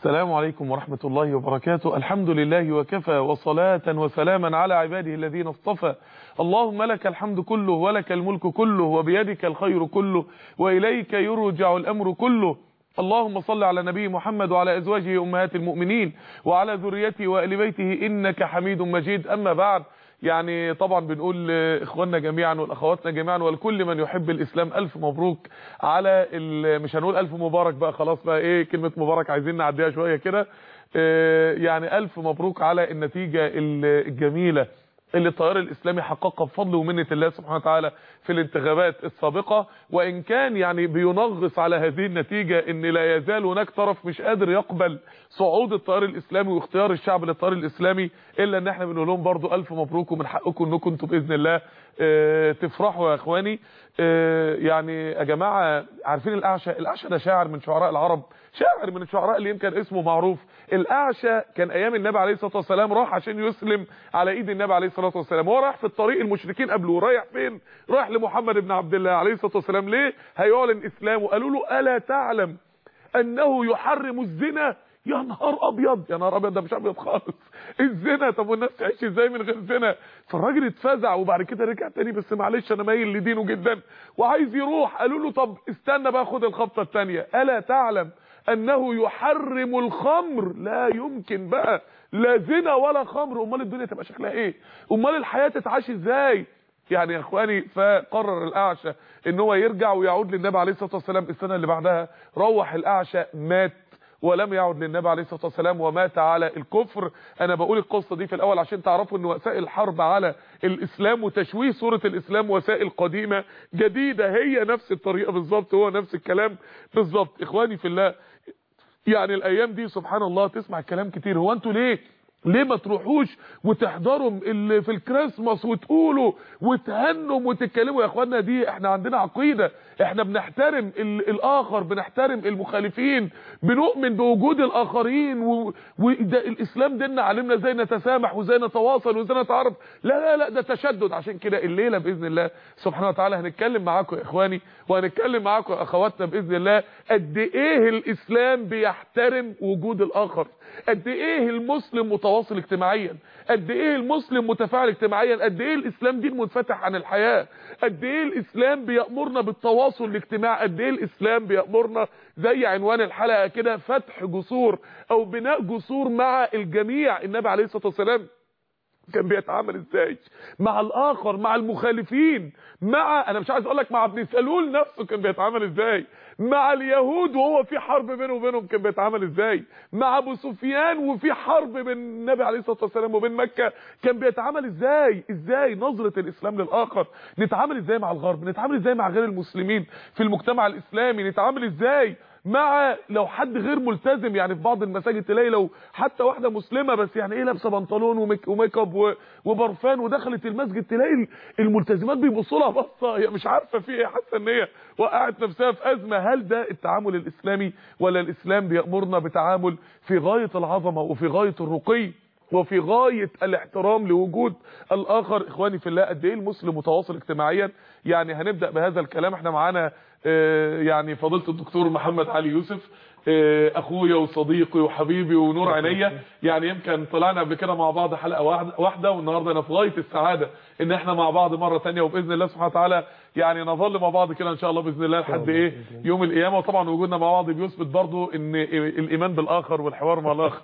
السلام عليكم ورحمة الله وبركاته الحمد لله وكفى وصلاة وسلاما على عباده الذين اصطفى اللهم لك الحمد كله ولك الملك كله وبيدك الخير كله وإليك يرجع الأمر كله اللهم صل على نبي محمد وعلى أزواجه أمهات المؤمنين وعلى ذريته وآل بيته إنك حميد مجيد أما بعد يعني طبعا بنقول لاخواننا جميعا والاخواتنا جميعا ولكل من يحب الاسلام الف مبروك على مش هنقول الف مبارك بقى خلاص بقى ايه كلمه مبارك عايزين نعديها شويه كده يعني الف مبروك على النتيجه الجميله اللي التيار الاسلامي حققها بفضل ومنه الله سبحانه وتعالى في الانتخابات السابقه وان كان يعني بينغص على هذه النتيجه ان لا يزال هناك طرف مش قادر يقبل صعود التيار الاسلامي واختيار الشعب للتيار الاسلامي الا ان احنا بنقول لهم برضو الف مبروك ومن حقكم انكم انتم باذن الله اه تفرحوا يا اخواني اه يعني يا جماعه عارفين الاعشى الاعشى ده شاعر من شعراء العرب شاعر من الشعراء اللي يمكن اسمه معروف الاعشى كان ايام النبي عليه الصلاه والسلام راح عشان يسلم على ايد النبي عليه الصلاه والسلام هو رايح في الطريق المشركين قبله رايح فين رايح لمحمد بن عبد الله عليه الصلاه والسلام ليه هيعلن اسلامه قالوا له الا تعلم انه يحرم الزنا يا نهار ابيض يا نهار ابيض ده مش ابيض خالص الزنا طب والناس تعيش ازاي من غير زنا فالراجل اتفزع وبعد كده رجع تاني بس معلش انا مايل لدينه جدا وعايز يروح قالوا له طب استنى بقى خد الخبطه الثانيه الا تعلم انه يحرم الخمر لا يمكن بقى لا زنا ولا خمر امال الدنيا تبقى شكلها ايه امال الحياه تتعاش ازاي يعني يا اخواني فقرر الاعشى ان هو يرجع ويعود للنبي عليه الصلاه والسلام السنه اللي بعدها روح الاعشى مات ولم يعد للنبي عليه الصلاه والسلام ومات على الكفر انا بقول القصه دي في الاول عشان تعرفوا ان وسائل الحرب على الاسلام وتشويه صوره الاسلام وسائل قديمه جديده هي نفس الطريقه بالظبط هو نفس الكلام بالظبط اخواني في الله يعني الايام دي سبحان الله تسمع كلام كتير هو انتوا ليه ليه ما تروحوش وتحضروا اللي في الكريسماس وتقولوا وتهنوا وتتكلموا يا اخوانا دي احنا عندنا عقيده احنا بنحترم الاخر بنحترم المخالفين بنؤمن بوجود الاخرين وده الاسلام ديننا علمنا ازاي نتسامح وازاي نتواصل وازاي نتعرف لا لا لا ده تشدد عشان كده الليله باذن الله سبحانه وتعالى هنتكلم معاكم يا اخواني وهنتكلم معاكم يا اخواتنا باذن الله قد ايه الاسلام بيحترم وجود الاخر قد ايه المسلم متواصل اجتماعيا قد ايه المسلم متفاعل اجتماعيا قد ايه الاسلام دين منفتح عن الحياه قد ايه الاسلام بيامرنا بالتواصل الاجتماعي قد ايه الاسلام بيامرنا زي عنوان الحلقه كده فتح جسور او بناء جسور مع الجميع النبي عليه الصلاه والسلام كان بيتعامل ازاي مع الاخر مع المخالفين مع انا مش عايز اقول لك مع ابن سلول نفسه كان بيتعامل ازاي مع اليهود وهو في حرب بينه وبينهم كان بيتعامل ازاي مع ابو سفيان وفي حرب بين النبي عليه الصلاه والسلام وبين مكه كان بيتعامل ازاي ازاي نظره الاسلام للاخر نتعامل ازاي مع الغرب نتعامل ازاي مع غير المسلمين في المجتمع الاسلامي نتعامل ازاي مع لو حد غير ملتزم يعني في بعض المساجد تلاقي لو حتى واحده مسلمه بس يعني ايه لابسه بنطلون وميك, وميك اب وبرفان ودخلت المسجد تلاقي الملتزمات بيبصوا لها بصه هي مش عارفه في ايه حاسه ان هي وقعت نفسها في ازمه هل ده التعامل الاسلامي ولا الاسلام بيامرنا بتعامل في غايه العظمه وفي غايه الرقي وفي غاية الاحترام لوجود الاخر اخواني في الله قد ايه المسلم متواصل اجتماعيا يعني هنبدأ بهذا الكلام احنا معانا اه يعني فضيله الدكتور محمد علي يوسف اه اخويا وصديقي وحبيبي ونور عينيا يعني يمكن طلعنا قبل كده مع بعض حلقه واحده والنهارده انا في غايه السعاده ان احنا مع بعض مره ثانيه وباذن الله سبحانه وتعالى يعني نظل مع بعض كده ان شاء الله باذن الله لحد ايه يوم القيامه وطبعا وجودنا مع بعض بيثبت برضو ان الايمان بالاخر والحوار مع الاخر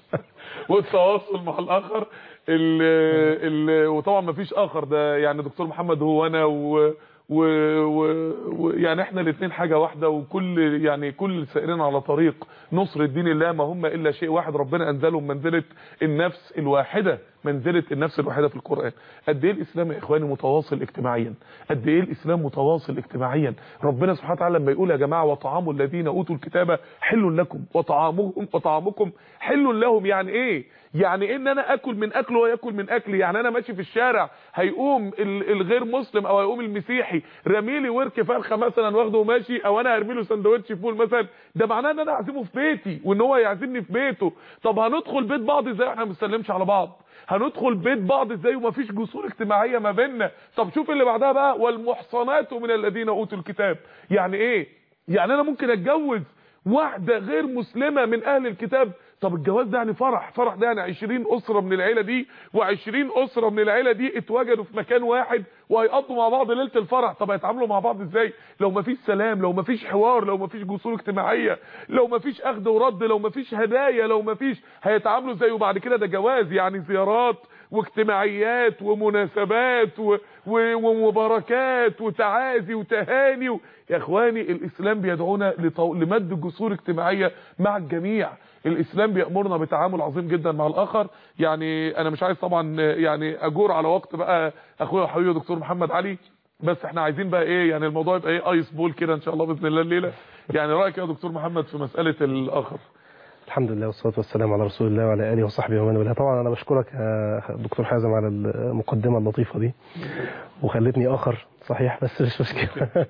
والتواصل مع الاخر ال ال وطبعا ما فيش اخر ده يعني دكتور محمد هو انا و و... و... يعني احنا الاثنين حاجه واحده وكل يعني كل سائرين على طريق نصر الدين الله ما هم الا شيء واحد ربنا انزلهم منزله النفس الواحده منزله النفس الواحده في القران قد ايه الاسلام يا اخواني متواصل اجتماعيا قد ايه الاسلام متواصل اجتماعيا ربنا سبحانه وتعالى لما يقول يا جماعه وطعام الذين اوتوا الكتاب حل لكم وطعامهم وطعامكم حل لهم يعني ايه يعني إيه ان انا اكل من اكله وياكل من اكلي يعني انا ماشي في الشارع هيقوم الغير مسلم او هيقوم المسيحي رميلي ورك فرخه مثلا واخده وماشي او انا هرمي له سندوتش فول مثلا ده معناه ان انا اعزمه في بيتي وان هو يعزمني في بيته طب هندخل بيت بعض ازاي احنا ما بنسلمش على بعض هندخل بيت بعض ازاي ومفيش جسور اجتماعيه ما بيننا طب شوف اللي بعدها بقى والمحصنات من الذين اوتوا الكتاب يعني ايه يعني انا ممكن اتجوز واحده غير مسلمه من اهل الكتاب طب الجواز ده يعني فرح فرح ده يعني 20 اسره من العيله دي و20 اسره من العيله دي اتوجدوا في مكان واحد وهيقضوا مع بعض ليله الفرح طب هيتعاملوا مع بعض ازاي لو مفيش سلام لو مفيش حوار لو مفيش جسور اجتماعيه لو مفيش اخذ ورد لو مفيش هدايا لو مفيش هيتعاملوا ازاي وبعد كده ده جواز يعني زيارات واجتماعيات ومناسبات و... و... ومباركات وتعازي وتهاني و... يا اخواني الاسلام بيدعونا لطو... لمد جسور اجتماعيه مع الجميع الاسلام بيامرنا بتعامل عظيم جدا مع الاخر يعني انا مش عايز طبعا يعني اجور على وقت بقى اخويا وحبيبي دكتور محمد علي بس احنا عايزين بقى ايه يعني الموضوع يبقى ايه ايس بول كده ان شاء الله باذن الله الليله يعني رايك يا دكتور محمد في مساله الاخر الحمد لله والصلاة والسلام على رسول الله وعلى آله وصحبه ومن والاه طبعا أنا بشكرك يا دكتور حازم على المقدمة اللطيفة دي وخلتني آخر صحيح بس مش مشكلة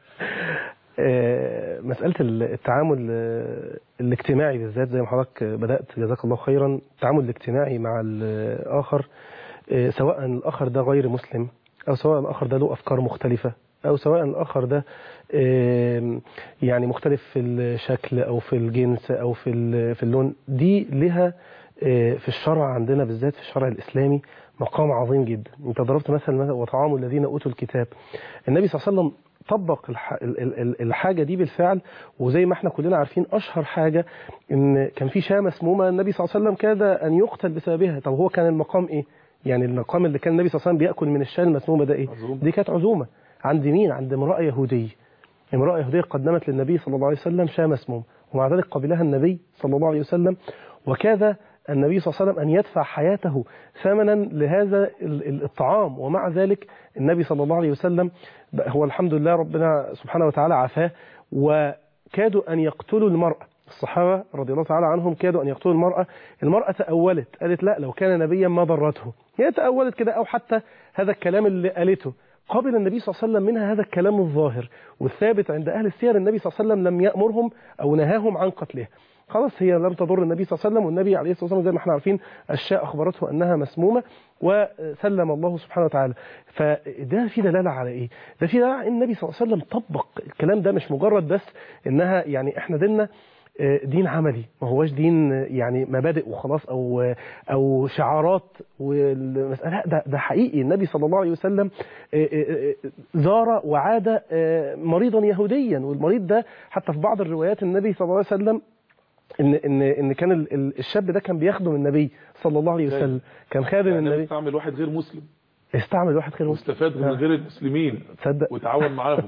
مسألة التعامل الاجتماعي بالذات زي ما حضرتك بدأت جزاك الله خيرا التعامل الاجتماعي مع الآخر سواء الآخر ده غير مسلم أو سواء الآخر ده له أفكار مختلفة أو سواء الآخر ده يعني مختلف في الشكل أو في الجنس أو في في اللون دي لها في الشرع عندنا بالذات في الشرع الإسلامي مقام عظيم جدا أنت ضربت مثلا وطعام الذين أوتوا الكتاب النبي صلى الله عليه وسلم طبق الحاجة دي بالفعل وزي ما احنا كلنا عارفين أشهر حاجة إن كان في شاة مسمومة النبي صلى الله عليه وسلم كاد أن يقتل بسببها طب هو كان المقام إيه؟ يعني المقام اللي كان النبي صلى الله عليه وسلم بيأكل من الشاة المسمومة ده إيه؟ عزومة. دي كانت عزومة عند مين؟ عند امرأة يهودية امرأة يهودية قدمت للنبي صلى الله عليه وسلم شاة مسمومة ومع ذلك قبلها النبي صلى الله عليه وسلم وكاد النبي صلى الله عليه وسلم أن يدفع حياته ثمنا لهذا الطعام ومع ذلك النبي صلى الله عليه وسلم هو الحمد لله ربنا سبحانه وتعالى عافاه وكادوا أن يقتلوا المرأة الصحابة رضي الله تعالى عنهم كادوا أن يقتلوا المرأة المرأة تأولت قالت لا لو كان نبيا ما ضرته هي تأولت كده أو حتى هذا الكلام اللي قالته قبل النبي صلى الله عليه وسلم منها هذا الكلام الظاهر والثابت عند أهل السير النبي صلى الله عليه وسلم لم يأمرهم أو نهاهم عن قتلها خلاص هي لم تضر النبي صلى الله عليه وسلم والنبي عليه الصلاة والسلام زي ما احنا عارفين الشاء أخبرته أنها مسمومة وسلم الله سبحانه وتعالى فده في دلالة على إيه؟ ده في دلالة على أن النبي صلى الله عليه وسلم طبق الكلام ده مش مجرد بس إنها يعني احنا ديننا دين عملي ما هوش دين يعني مبادئ وخلاص او او شعارات والمساله لا ده ده حقيقي النبي صلى الله عليه وسلم زار وعاد مريضا يهوديا والمريض ده حتى في بعض الروايات النبي صلى الله عليه وسلم ان ان ان كان الشاب ده كان بيخدم النبي صلى الله عليه وسلم كان خادم يعني النبي استعمل واحد غير مسلم استعمل واحد غير مسلم واستفاد من غير المسلمين تصدق وتعاون معاهم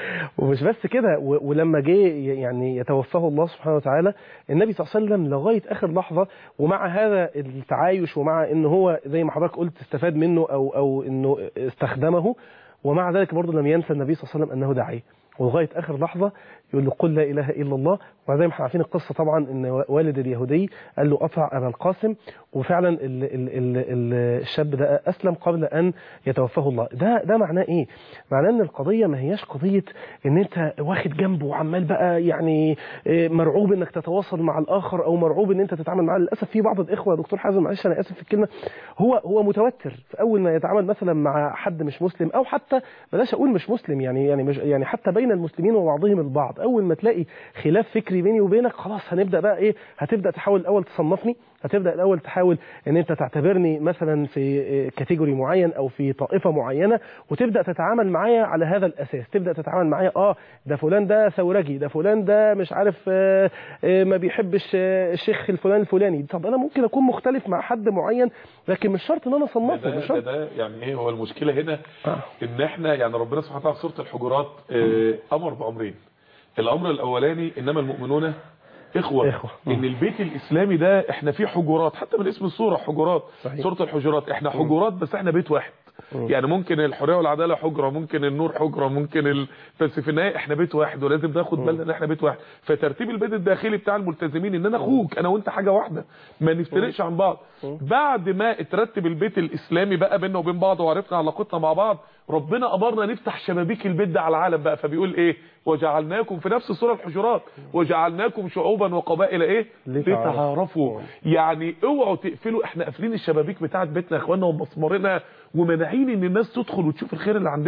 ومش بس كده و- ولما جه يعني يتوفاه الله سبحانه وتعالى النبي صلى الله عليه وسلم لغايه اخر لحظه ومع هذا التعايش ومع ان هو زي ما حضرتك قلت استفاد منه او او انه استخدمه ومع ذلك برضه لم ينسى النبي صلى الله عليه وسلم انه داعيه ولغايه اخر لحظه يقول له قل لا اله الا الله وزي ما احنا عارفين القصه طبعا ان والد اليهودي قال له اطع ابا القاسم وفعلا ال ال ال ال الشاب ده اسلم قبل ان يتوفاه الله ده ده معناه ايه معناه ان القضيه ما هياش قضيه ان انت واخد جنبه وعمال بقى يعني إيه، مرعوب انك تتواصل مع الاخر او مرعوب ان انت تتعامل معاه للاسف في بعض الاخوه يا دكتور حازم معلش انا اسف في الكلمه هو هو متوتر في اول ما يتعامل مثلا مع حد مش مسلم او حتى بلاش اقول مش مسلم يعني يعني مش يعني حتى بين المسلمين وبعضهم البعض اول ما تلاقي خلاف فكري بيني وبينك خلاص هنبدا بقى ايه هتبدا تحاول الاول تصنفني هتبدا الاول تحاول ان انت تعتبرني مثلا في كاتيجوري معين او في طائفه معينه وتبدا تتعامل معايا على هذا الاساس تبدا تتعامل معايا اه ده فلان ده ثورجي ده فلان ده مش عارف آه، آه، ما بيحبش آه، الشيخ الفلان الفلاني طب انا ممكن اكون مختلف مع حد معين لكن مش شرط ان انا اصنفه ده, مش ده, شرط ده يعني ايه هو المشكله هنا آه. ان احنا يعني ربنا سبحانه وتعالى في سوره الحجرات آه، امر بامرين الامر الاولاني انما المؤمنون اخوه إخوة. ان البيت الاسلامي ده احنا فيه حجرات حتى من اسم السوره حجرات صحيح. سوره الحجرات احنا حجرات بس احنا بيت واحد مم. يعني ممكن الحريه والعداله حجره ممكن النور حجره ممكن ال... بس في النهايه احنا بيت واحد ولازم ناخد بالنا ان احنا بيت واحد فترتيب البيت الداخلي بتاع الملتزمين ان انا اخوك انا وانت حاجه واحده ما نفترقش عن بعض بعد ما اترتب البيت الاسلامي بقى بيننا وبين بعض وعرفنا علاقتنا مع بعض ربنا امرنا نفتح شبابيك البيت ده على العالم بقى فبيقول ايه وجعلناكم في نفس سوره الحجرات وجعلناكم شعوبا وقبائل ايه لتعارفوا. لتعارفوا يعني اوعوا تقفلوا احنا قافلين الشبابيك بتاعت بيتنا يا اخوانا ومسمرينها ومانعين ان الناس تدخل وتشوف الخير اللي عندنا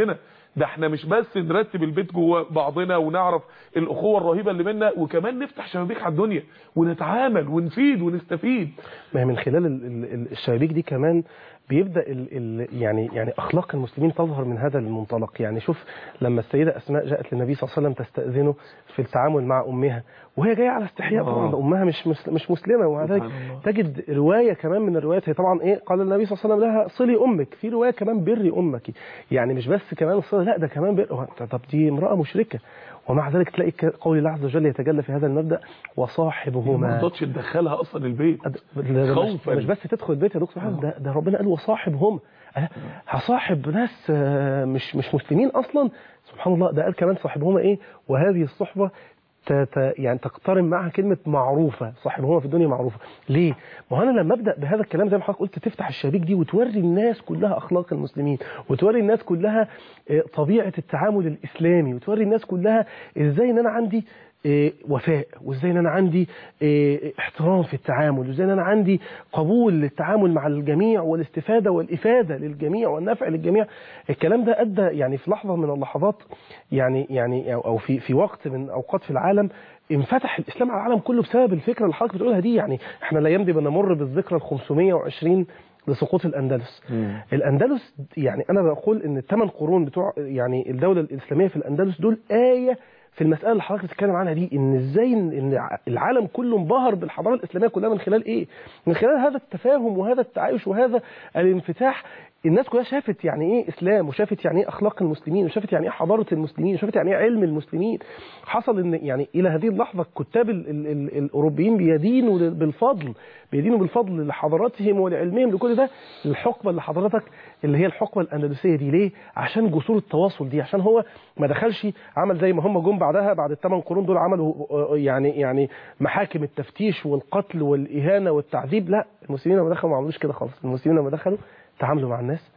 ده احنا مش بس نرتب البيت جوه بعضنا ونعرف الاخوه الرهيبه اللي بينا وكمان نفتح شبابيك على الدنيا ونتعامل ونفيد ونستفيد ما هي من خلال ال- ال- ال- الشبابيك دي كمان بيبدا ال ال يعني يعني اخلاق المسلمين تظهر من هذا المنطلق يعني شوف لما السيده اسماء جاءت للنبي صلى الله عليه وسلم تستاذنه في التعامل مع امها وهي جايه على استحياء طبعا آه. ده امها مش مس- مش مسلمه ومع ذلك سبحان الله. تجد روايه كمان من الروايات هي طبعا ايه قال النبي صلى الله عليه وسلم لها صلي امك في روايه كمان بري امك يعني مش بس كمان الصله لا ده كمان بر هو أنت- طب دي امراه مشركه ومع ذلك تلاقي ك- قول الله عز وجل يتجلى في هذا المبدا ما وصاحبهما رضتش تدخلها اصلا البيت ده- ده- ده مش- خوفاً. مش بس تدخل البيت يا دكتور حسن ده, ده ربنا قال وصاحبهم أه، هصاحب ناس آه، مش مش مسلمين اصلا سبحان الله ده قال كمان صاحبهما ايه وهذه الصحبه ت- ت- يعني تقترن معها كلمه معروفه صاحبهما في الدنيا معروفه ليه ما هو انا لما ابدا بهذا الكلام زي ما حضرتك قلت تفتح الشبابيك دي وتوري الناس كلها اخلاق المسلمين وتوري الناس كلها آه، طبيعه التعامل الاسلامي وتوري الناس كلها ازاي ان انا عندي إيه، وفاء وازاي ان انا عندي إيه، احترام في التعامل وازاي ان انا عندي قبول للتعامل مع الجميع والاستفاده والافاده للجميع والنفع للجميع الكلام ده ادى يعني في لحظه من اللحظات يعني يعني او أو في في وقت من اوقات في العالم انفتح الاسلام على العالم كله بسبب الفكره اللي حضرتك بتقولها دي يعني احنا الايام دي بنمر بالذكرى ال 520 لسقوط الاندلس الاندلس يعني انا بقول ان الثمان قرون بتوع يعني الدوله الاسلاميه في الاندلس دول ايه في المساله اللي حضرتك بتتكلم عنها دي ان ازاي ان إن العالم كله انبهر بالحضاره الاسلاميه كلها من خلال ايه؟ من خلال هذا التفاهم وهذا التعايش وهذا الانفتاح الناس كلها شافت يعني ايه اسلام وشافت يعني ايه اخلاق المسلمين وشافت يعني ايه حضاره المسلمين وشافت يعني ايه علم المسلمين حصل ان يعني الى هذه اللحظه الكتاب ال ال ال الاوروبيين بيدينوا لل- بالفضل بيدينوا بالفضل لحضاراتهم ولعلمهم لكل ده الحقبه اللي حضرتك اللي هي الحقبه الاندلسيه دي ليه عشان جسور التواصل دي عشان هو ما دخلش عمل زي ما هم جم بعدها بعد الثمان قرون دول عملوا آه، يعني يعني محاكم التفتيش والقتل والاهانه والتعذيب لا المسلمين لما دخلوا ما عملوش كده خالص المسلمين لما دخلوا تعاملوا مع الناس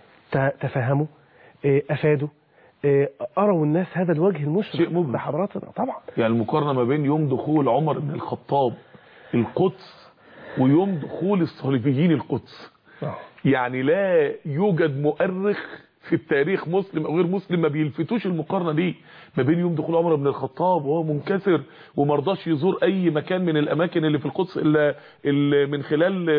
ت- تفهموا آه، افادوا آه، اروا الناس هذا الوجه المشرق شيء مبهر. بحضاراتنا طبعا يعني المقارنه ما بين يوم دخول عمر بن الخطاب القدس ويوم دخول الصليبيين القدس يعني لا يوجد مؤرخ في التاريخ مسلم او غير مسلم ما بيلفتوش المقارنه دي ما بين يوم دخول عمر بن الخطاب وهو منكسر وما رضاش يزور اي مكان من الاماكن اللي في القدس الا الا من خلال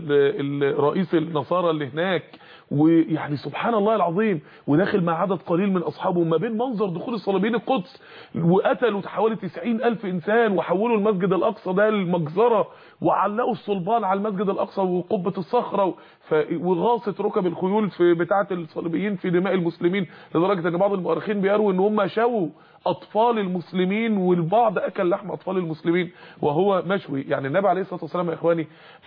ال- ال- رئيس النصارى اللي هناك ويعني سبحان الله العظيم وداخل مع عدد قليل من اصحابه وما بين منظر دخول الصليبيين القدس وقتلوا حوالي 90 الف انسان وحولوا المسجد الاقصى ده لمجزره وعلقوا الصلبان على المسجد الاقصى وقبه الصخره و- ف- وغاصت ركب الخيول في بتاعه الصليبيين في دماء المسلمين لدرجه ان بعض المؤرخين بيروا ان هم شووا اطفال المسلمين والبعض اكل لحم اطفال المسلمين وهو مشوي يعني النبي عليه الصلاه والسلام يا اخواني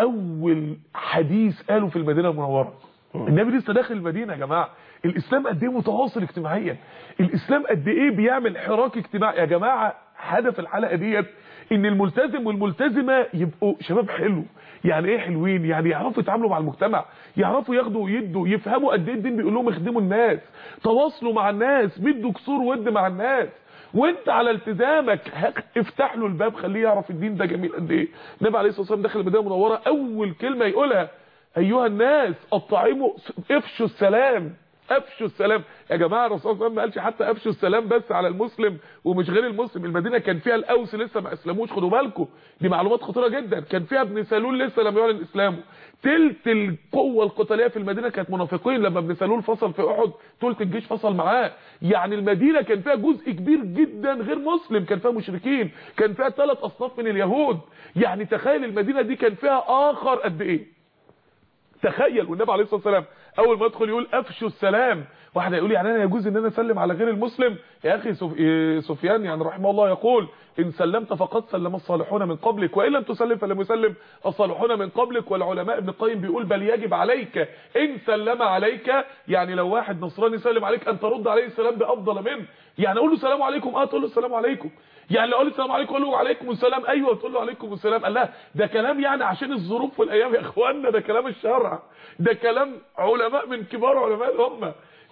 اول حديث قاله في المدينه المنوره النبي لسه داخل المدينه يا جماعه الاسلام قد ايه متواصل اجتماعيا الاسلام قد ايه بيعمل حراك اجتماعي يا جماعه هدف الحلقه ديت ان الملتزم والملتزمه يبقوا شباب حلو يعني ايه حلوين يعني يعرفوا يتعاملوا مع المجتمع يعرفوا ياخدوا ويدوا يفهموا قد ايه الدين بيقول لهم اخدموا الناس تواصلوا مع الناس مدوا كسور ود مع الناس وانت على التزامك ه- افتح له الباب خليه يعرف الدين ده جميل قد ايه النبي عليه الصلاه والسلام داخل المدينه المنوره اول كلمه يقولها ايها الناس اطعموا افشوا السلام افشوا السلام يا جماعه الرسول صلى الله عليه وسلم ما قالش حتى افشوا السلام بس على المسلم ومش غير المسلم المدينه كان فيها الاوس لسه ما اسلموش خدوا بالكم دي معلومات خطيره جدا كان فيها ابن سلول لسه لم يعلن اسلامه تلت القوه القتاليه في المدينه كانت منافقين لما ابن سلول فصل في احد تلت الجيش فصل معاه يعني المدينه كان فيها جزء كبير جدا غير مسلم كان فيها مشركين كان فيها ثلاث اصناف من اليهود يعني تخيل المدينه دي كان فيها اخر قد ايه تخيل والنبي عليه الصلاه والسلام اول ما يدخل يقول افشوا السلام واحد هيقول يعني انا يجوز ان انا اسلم على غير المسلم يا اخي سف- إيه سفيان يعني رحمه الله يقول ان سلمت فقد سلم الصالحون من قبلك وان لم تسلم فلم يسلم الصالحون من قبلك والعلماء ابن القيم بيقول بل يجب عليك ان سلم عليك يعني لو واحد نصراني سلم عليك ان ترد عليه السلام بافضل منه يعني اقول له السلام عليكم اه تقول له السلام عليكم يعني لو قال لي السلام عليكم اقول له وعليكم السلام ايوه تقول له عليكم السلام قال لا ده كلام يعني عشان الظروف والايام يا اخوانا ده كلام الشرع ده كلام علماء من كبار علماء الامه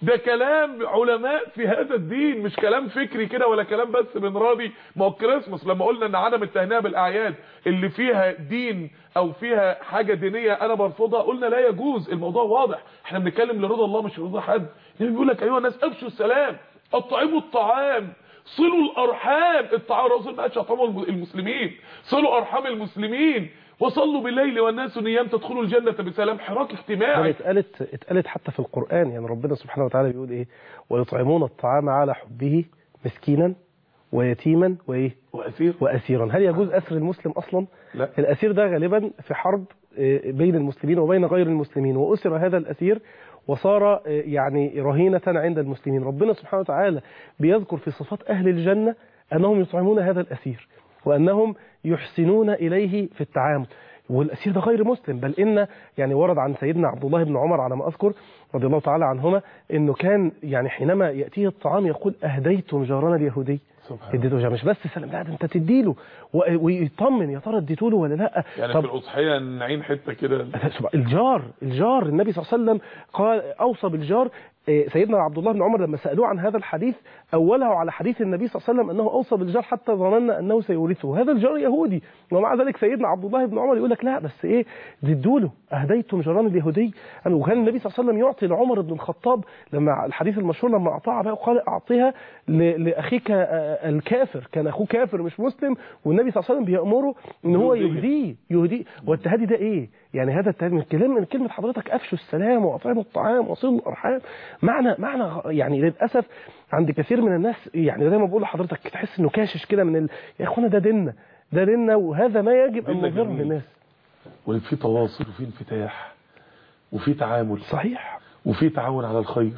ده كلام علماء في هذا الدين مش كلام فكري كده ولا كلام بس من راضي ما هو الكريسماس لما قلنا ان عدم التهنئه بالاعياد اللي فيها دين او فيها حاجه دينيه انا برفضها قلنا لا يجوز الموضوع واضح احنا بنتكلم لرضا الله مش لرضا حد بيقول لك ايها الناس افشوا السلام اطعموا الطعام صلوا الارحام الطعام الرسول ما قالش اطعموا المسلمين صلوا ارحام المسلمين وصلوا بالليل والناس نيام تدخلوا الجنة بسلام حراك بل اجتماعي اتقالت اتقالت حتى في القرآن يعني ربنا سبحانه وتعالى بيقول ايه ويطعمون الطعام على حبه مسكينا ويتيما وايه وأسير واسيرا هل يجوز اسر المسلم اصلا لا الاسير ده غالبا في حرب آه، بين المسلمين وبين غير المسلمين واسر هذا الاسير وصار آه، يعني رهينة عند المسلمين ربنا سبحانه وتعالى بيذكر في صفات اهل الجنة انهم يطعمون هذا الاسير وانهم يحسنون اليه في التعامل والاسير ده غير مسلم بل ان يعني ورد عن سيدنا عبد الله بن عمر على ما اذكر رضي الله تعالى عنهما انه كان يعني حينما ياتيه الطعام يقول اهديتم جارنا اليهودي سبحان اديته جار مش بس سلام لا ده انت تديله و- ويطمن يا ترى اديته له ولا لا يعني طب في الأضحية نعين حتة كده سبحان- الجار الجار النبي صلى الله عليه وسلم قال اوصى بالجار إيه، سيدنا عبد الله بن عمر لما سالوه عن هذا الحديث اوله على حديث النبي صلى الله عليه وسلم انه اوصى بالجار حتى ظننا انه سيورثه هذا الجار يهودي ومع ذلك سيدنا عبد الله بن عمر يقول لك لا بس ايه ادوا له اهديتم جيران اليهودي وكان النبي صلى الله عليه وسلم يعطي لعمر بن الخطاب لما الحديث المشهور لما اعطاها بقى قال اعطيها ل- لاخيك آه، الكافر كان اخوه كافر مش مسلم والنبي صلى الله عليه وسلم بيامره ان هو يهديه. يهديه يهديه والتهدي ده ايه يعني هذا التهدي من كلمه من كلمه حضرتك افشوا السلام واطعموا الطعام وصلوا الارحام معنى معنى غ- يعني للاسف عند كثير من الناس يعني زي ما بقول لحضرتك تحس انه كاشش كده من ال... يا اخوانا ده ديننا ده ديننا وهذا ما يجب ان ديننا نظهره جميل. للناس وفي تواصل وفي انفتاح وفي تعامل صحيح وفي تعاون على الخير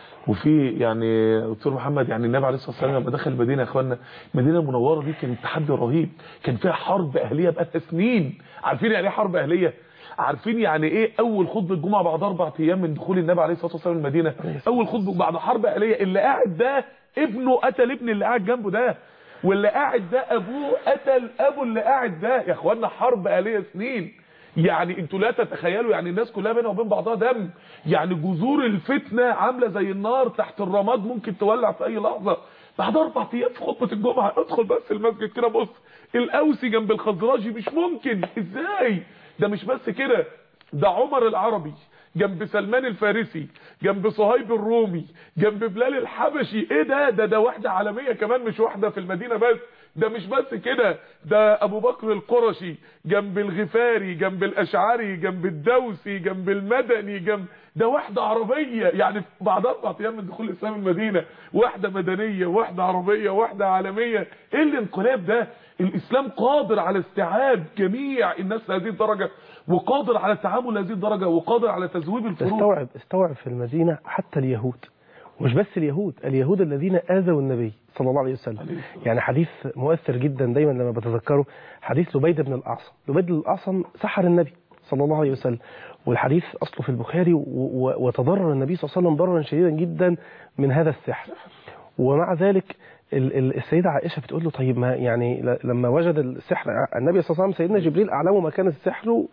وفي يعني دكتور محمد يعني النبي عليه الصلاه والسلام لما دخل المدينه يا اخوانا المدينه المنوره دي كانت تحدي رهيب كان فيها حرب اهليه بقالها سنين عارفين يعني ايه حرب اهليه عارفين يعني ايه اول خطبه الجمعه بعد اربع ايام من دخول النبي عليه الصلاه والسلام المدينه اول خطبه بعد حرب اهليه اللي قاعد ده ابنه قتل ابن اللي قاعد جنبه ده واللي قاعد ده ابوه قتل ابو اللي قاعد ده يا اخوانا حرب اهليه سنين يعني انتوا لا تتخيلوا يعني الناس كلها بينها وبين بعضها دم يعني جذور الفتنه عامله زي النار تحت الرماد ممكن تولع في اي لحظه بعد اربع ايام في خطبه الجمعه ادخل بس المسجد كده بص الاوسي جنب الخزرجي مش ممكن ازاي ده مش بس كده ده عمر العربي جنب سلمان الفارسي جنب صهيب الرومي جنب بلال الحبشي ايه ده ده ده واحده عالميه كمان مش واحده في المدينه بس ده مش بس كده ده ابو بكر القرشي جنب الغفاري جنب الاشعري جنب الدوسي جنب المدني جنب ده واحده عربيه يعني بعد اربع ايام من دخول الاسلام المدينه واحده مدنيه واحده عربيه واحده عالميه ايه الانقلاب ده الاسلام قادر على استيعاب جميع الناس لهذه الدرجه وقادر على التعامل لهذه الدرجه وقادر على تذويب الفروق استوعب استوعب في المدينة حتى اليهود مش بس اليهود اليهود الذين آذوا النبي صلى الله عليه وسلم يعني حديث مؤثر جدا دايما لما بتذكره حديث لبيد بن الأعصم لبيد بن الأعصم سحر النبي صلى الله عليه وسلم والحديث أصله في البخاري و- و- وتضرر النبي صلى الله عليه وسلم ضررا شديدا جدا من هذا السحر ومع ذلك ال- ال- السيدة عائشة بتقول له طيب ما يعني ل- لما وجد السحر النبي صلى الله عليه وسلم سيدنا جبريل أعلمه مكان السحر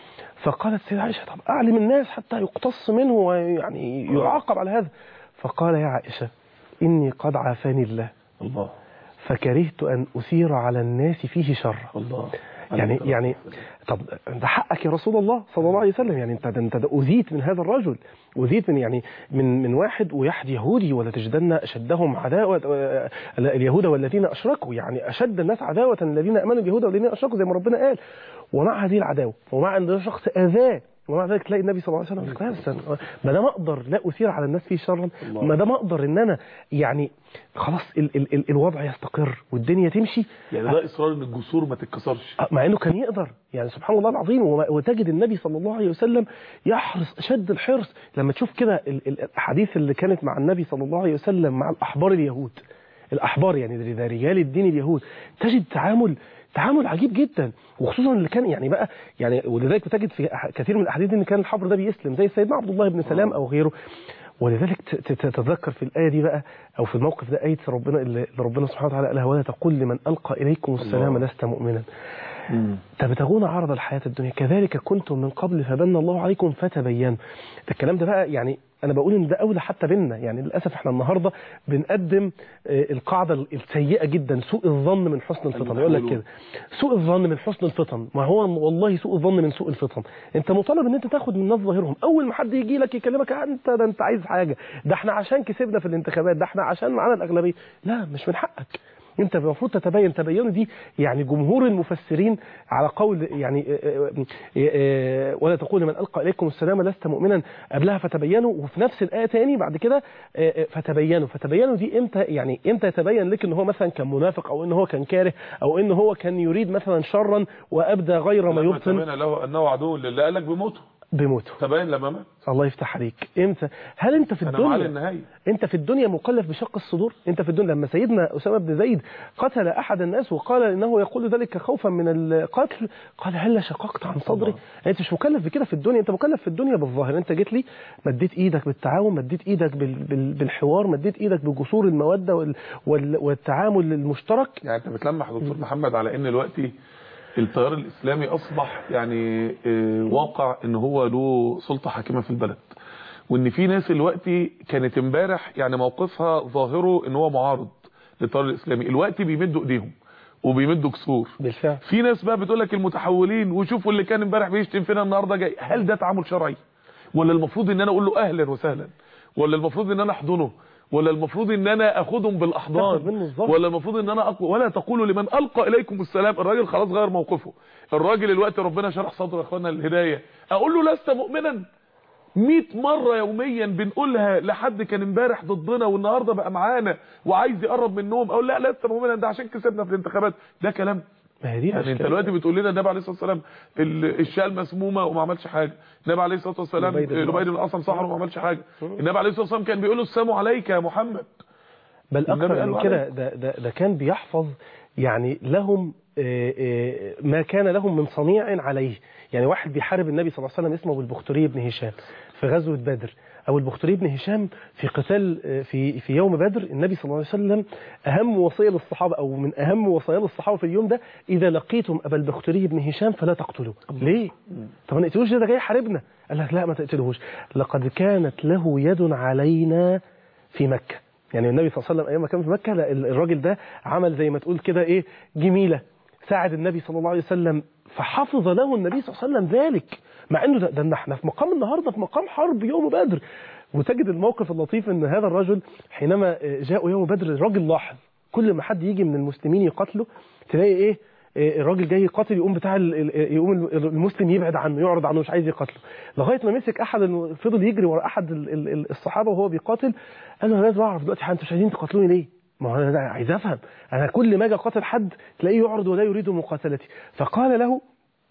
فقالت السيدة عائشة طب أعلم الناس حتى يقتص منه ويعني يعاقب على هذا فقال يا عائشة إني قد عافاني الله الله فكرهت أن أثير على الناس فيه شر الله يعني يعني طب ده حقك يا رسول الله صلى الله عليه وسلم يعني انت انت اذيت من هذا الرجل اذيت من يعني من من واحد ويحد يهودي ولا تجدن اشدهم عداوه آه، اليهود والذين اشركوا يعني اشد الناس عداوه الذين امنوا اليهود والذين اشركوا زي ما ربنا قال ومع هذه العداوه ومع ان ده شخص اذاه ومع ذلك تلاقي النبي صلى الله عليه وسلم يقول لا استنى، ما دام اقدر لا اثير على الناس فيه شرا الله. ما دام اقدر ان انا يعني خلاص ال ال ال الوضع يستقر والدنيا تمشي يعني ده اصرار ان الجسور ما تتكسرش مع انه كان يقدر يعني سبحان الله العظيم وما- وتجد النبي صلى الله عليه وسلم يحرص اشد الحرص لما تشوف كده ال- ال- الاحاديث اللي كانت مع النبي صلى الله عليه وسلم مع الاحبار اليهود الاحبار يعني ده رجال الدين اليهود تجد تعامل تعامل عجيب جدا وخصوصا اللي كان يعني بقى يعني ولذلك بتجد في أح- كثير من الاحاديث ان كان الحبر ده بيسلم زي سيدنا عبد الله بن سلام او غيره ولذلك ت- ت- تتذكر في الآية دي بقى أو في الموقف ده آية ربنا اللي اللي ربنا سبحانه وتعالى قالها ولا تقل لمن ألقى إليكم السلام الله. لست مؤمنا تبتغون عرض الحياة الدنيا كذلك كنتم من قبل فبن الله عليكم فتبينوا ده الكلام ده بقى يعني انا بقول ان ده اولى حتى بينا يعني للاسف احنا النهارده بنقدم آه، القاعده السيئه جدا سوء الظن من حسن الفطن يقول لك كده سوء الظن من حسن الفطن ما هو والله سوء الظن من سوء الفطن انت مطالب ان انت تاخد من الناس ظاهرهم اول ما حد يجي لك يكلمك آه، انت ده انت عايز حاجه ده احنا عشان كسبنا في الانتخابات ده احنا عشان معانا الاغلبيه لا مش من حقك انت المفروض تتبين تبينوا دي يعني جمهور المفسرين على قول يعني آه، آه، آه، ولا تقول من القى اليكم السلام لست مؤمنا قبلها فتبينوا وفي نفس الايه تاني بعد كده آه، آه، فتبينوا فتبينوا دي امتى يعني امتى يتبين لك ان هو مثلا كان منافق او ان هو كان كاره او ان هو كان يريد مثلا شرا وابدى غير ما لما يبطن تبين له انه عدو لله قال لك بموته بموته تبين لما مات الله يفتح عليك امتى هل انت في انا معاه الدنيا للنهايه انت في الدنيا مكلف بشق الصدور انت في الدنيا لما سيدنا اسامه بن زيد قتل احد الناس وقال انه يقول ذلك خوفا من القتل قال هل شققت عن صدري طبعا. انت مش مكلف بكده في الدنيا انت مكلف في الدنيا بالظاهر انت جيت لي مديت ايدك بالتعاون مديت ايدك بال بال بالحوار مديت ايدك بجسور الموده وال وال والتعامل المشترك يعني انت بتلمح دكتور محمد على ان دلوقتي التيار الاسلامي اصبح يعني آه، واقع ان هو له سلطه حاكمه في البلد وان في ناس دلوقتي كانت امبارح يعني موقفها ظاهره ان هو معارض للتيار الاسلامي الوقت بيمدوا ايديهم وبيمدوا كسور بالفعل في ناس بقى بتقول لك المتحولين وشوفوا اللي كان امبارح بيشتم فينا النهارده جاي هل ده تعامل شرعي ولا المفروض ان انا اقول له اهلا وسهلا ولا المفروض ان انا احضنه ولا المفروض ان انا اخدهم تاخد منه بالاحضان الظهر. ولا المفروض ان انا أقوى ولا تقولوا لمن القى اليكم السلام الراجل خلاص غير موقفه الراجل الوقت ربنا شرح صدره يا اخوانا الهدايه اقول له لست مؤمنا 100 مره يوميا بنقولها لحد كان امبارح ضدنا والنهارده بقى معانا وعايز يقرب منهم اقول لا لست مؤمنا ده عشان كسبنا في الانتخابات ده كلام ما هي دي يعني انت أشكال. دلوقتي بتقول لنا النبي عليه الصلاه والسلام ال- الشاة المسمومه وما عملش حاجه النبي عليه الصلاه والسلام لبيد بن لبيد بن الاصم سحر وما عملش حاجه النبي عليه الصلاه والسلام كان بيقول له السلام عليك يا محمد بل النبي أكثر قالوا من كده ده, ده, ده كان بيحفظ يعني لهم آه، آه، ما كان لهم من صنيع عليه يعني واحد بيحارب النبي صلى الله عليه وسلم اسمه أبو البختري بن هشام في غزوة بدر أو البختري بن هشام في قتال آه، في في يوم بدر النبي صلى الله عليه وسلم أهم وصية للصحابة أو من أهم وصايا للصحابة في اليوم ده إذا لقيتم أبا البختري بن هشام فلا تقتلوه ليه؟ طب ما نقتلوش ده ده جاي يحاربنا قال لك لا ما تقتلوهوش لقد كانت له يد علينا في مكة يعني النبي صلى الله عليه وسلم ايام ما كان في مكه لا ال- الراجل ده عمل زي ما تقول كده ايه جميله ساعد النبي صلى الله عليه وسلم فحفظ له النبي صلى الله عليه وسلم ذلك مع انه ده, ده احنا في مقام النهارده في مقام حرب يوم بدر وتجد الموقف اللطيف ان هذا الرجل حينما آه، جاءوا يوم بدر الراجل لاحظ كل ما حد يجي من المسلمين يقاتله تلاقي ايه آه، الراجل جاي يقاتل يقوم بتاع ال- ال- يقوم ال- المسلم يبعد عنه يعرض عنه مش عايز يقاتله لغايه ما مسك احد الم- فضل يجري ورا احد ال- ال- ال- الصحابه وهو بيقاتل قال له انا لازم اعرف دلوقتي انتوا مش عايزين تقاتلوني ليه؟ ما هو انا عايز افهم انا كل ما اجي اقاتل حد تلاقيه يعرض ولا يريد مقاتلتي فقال له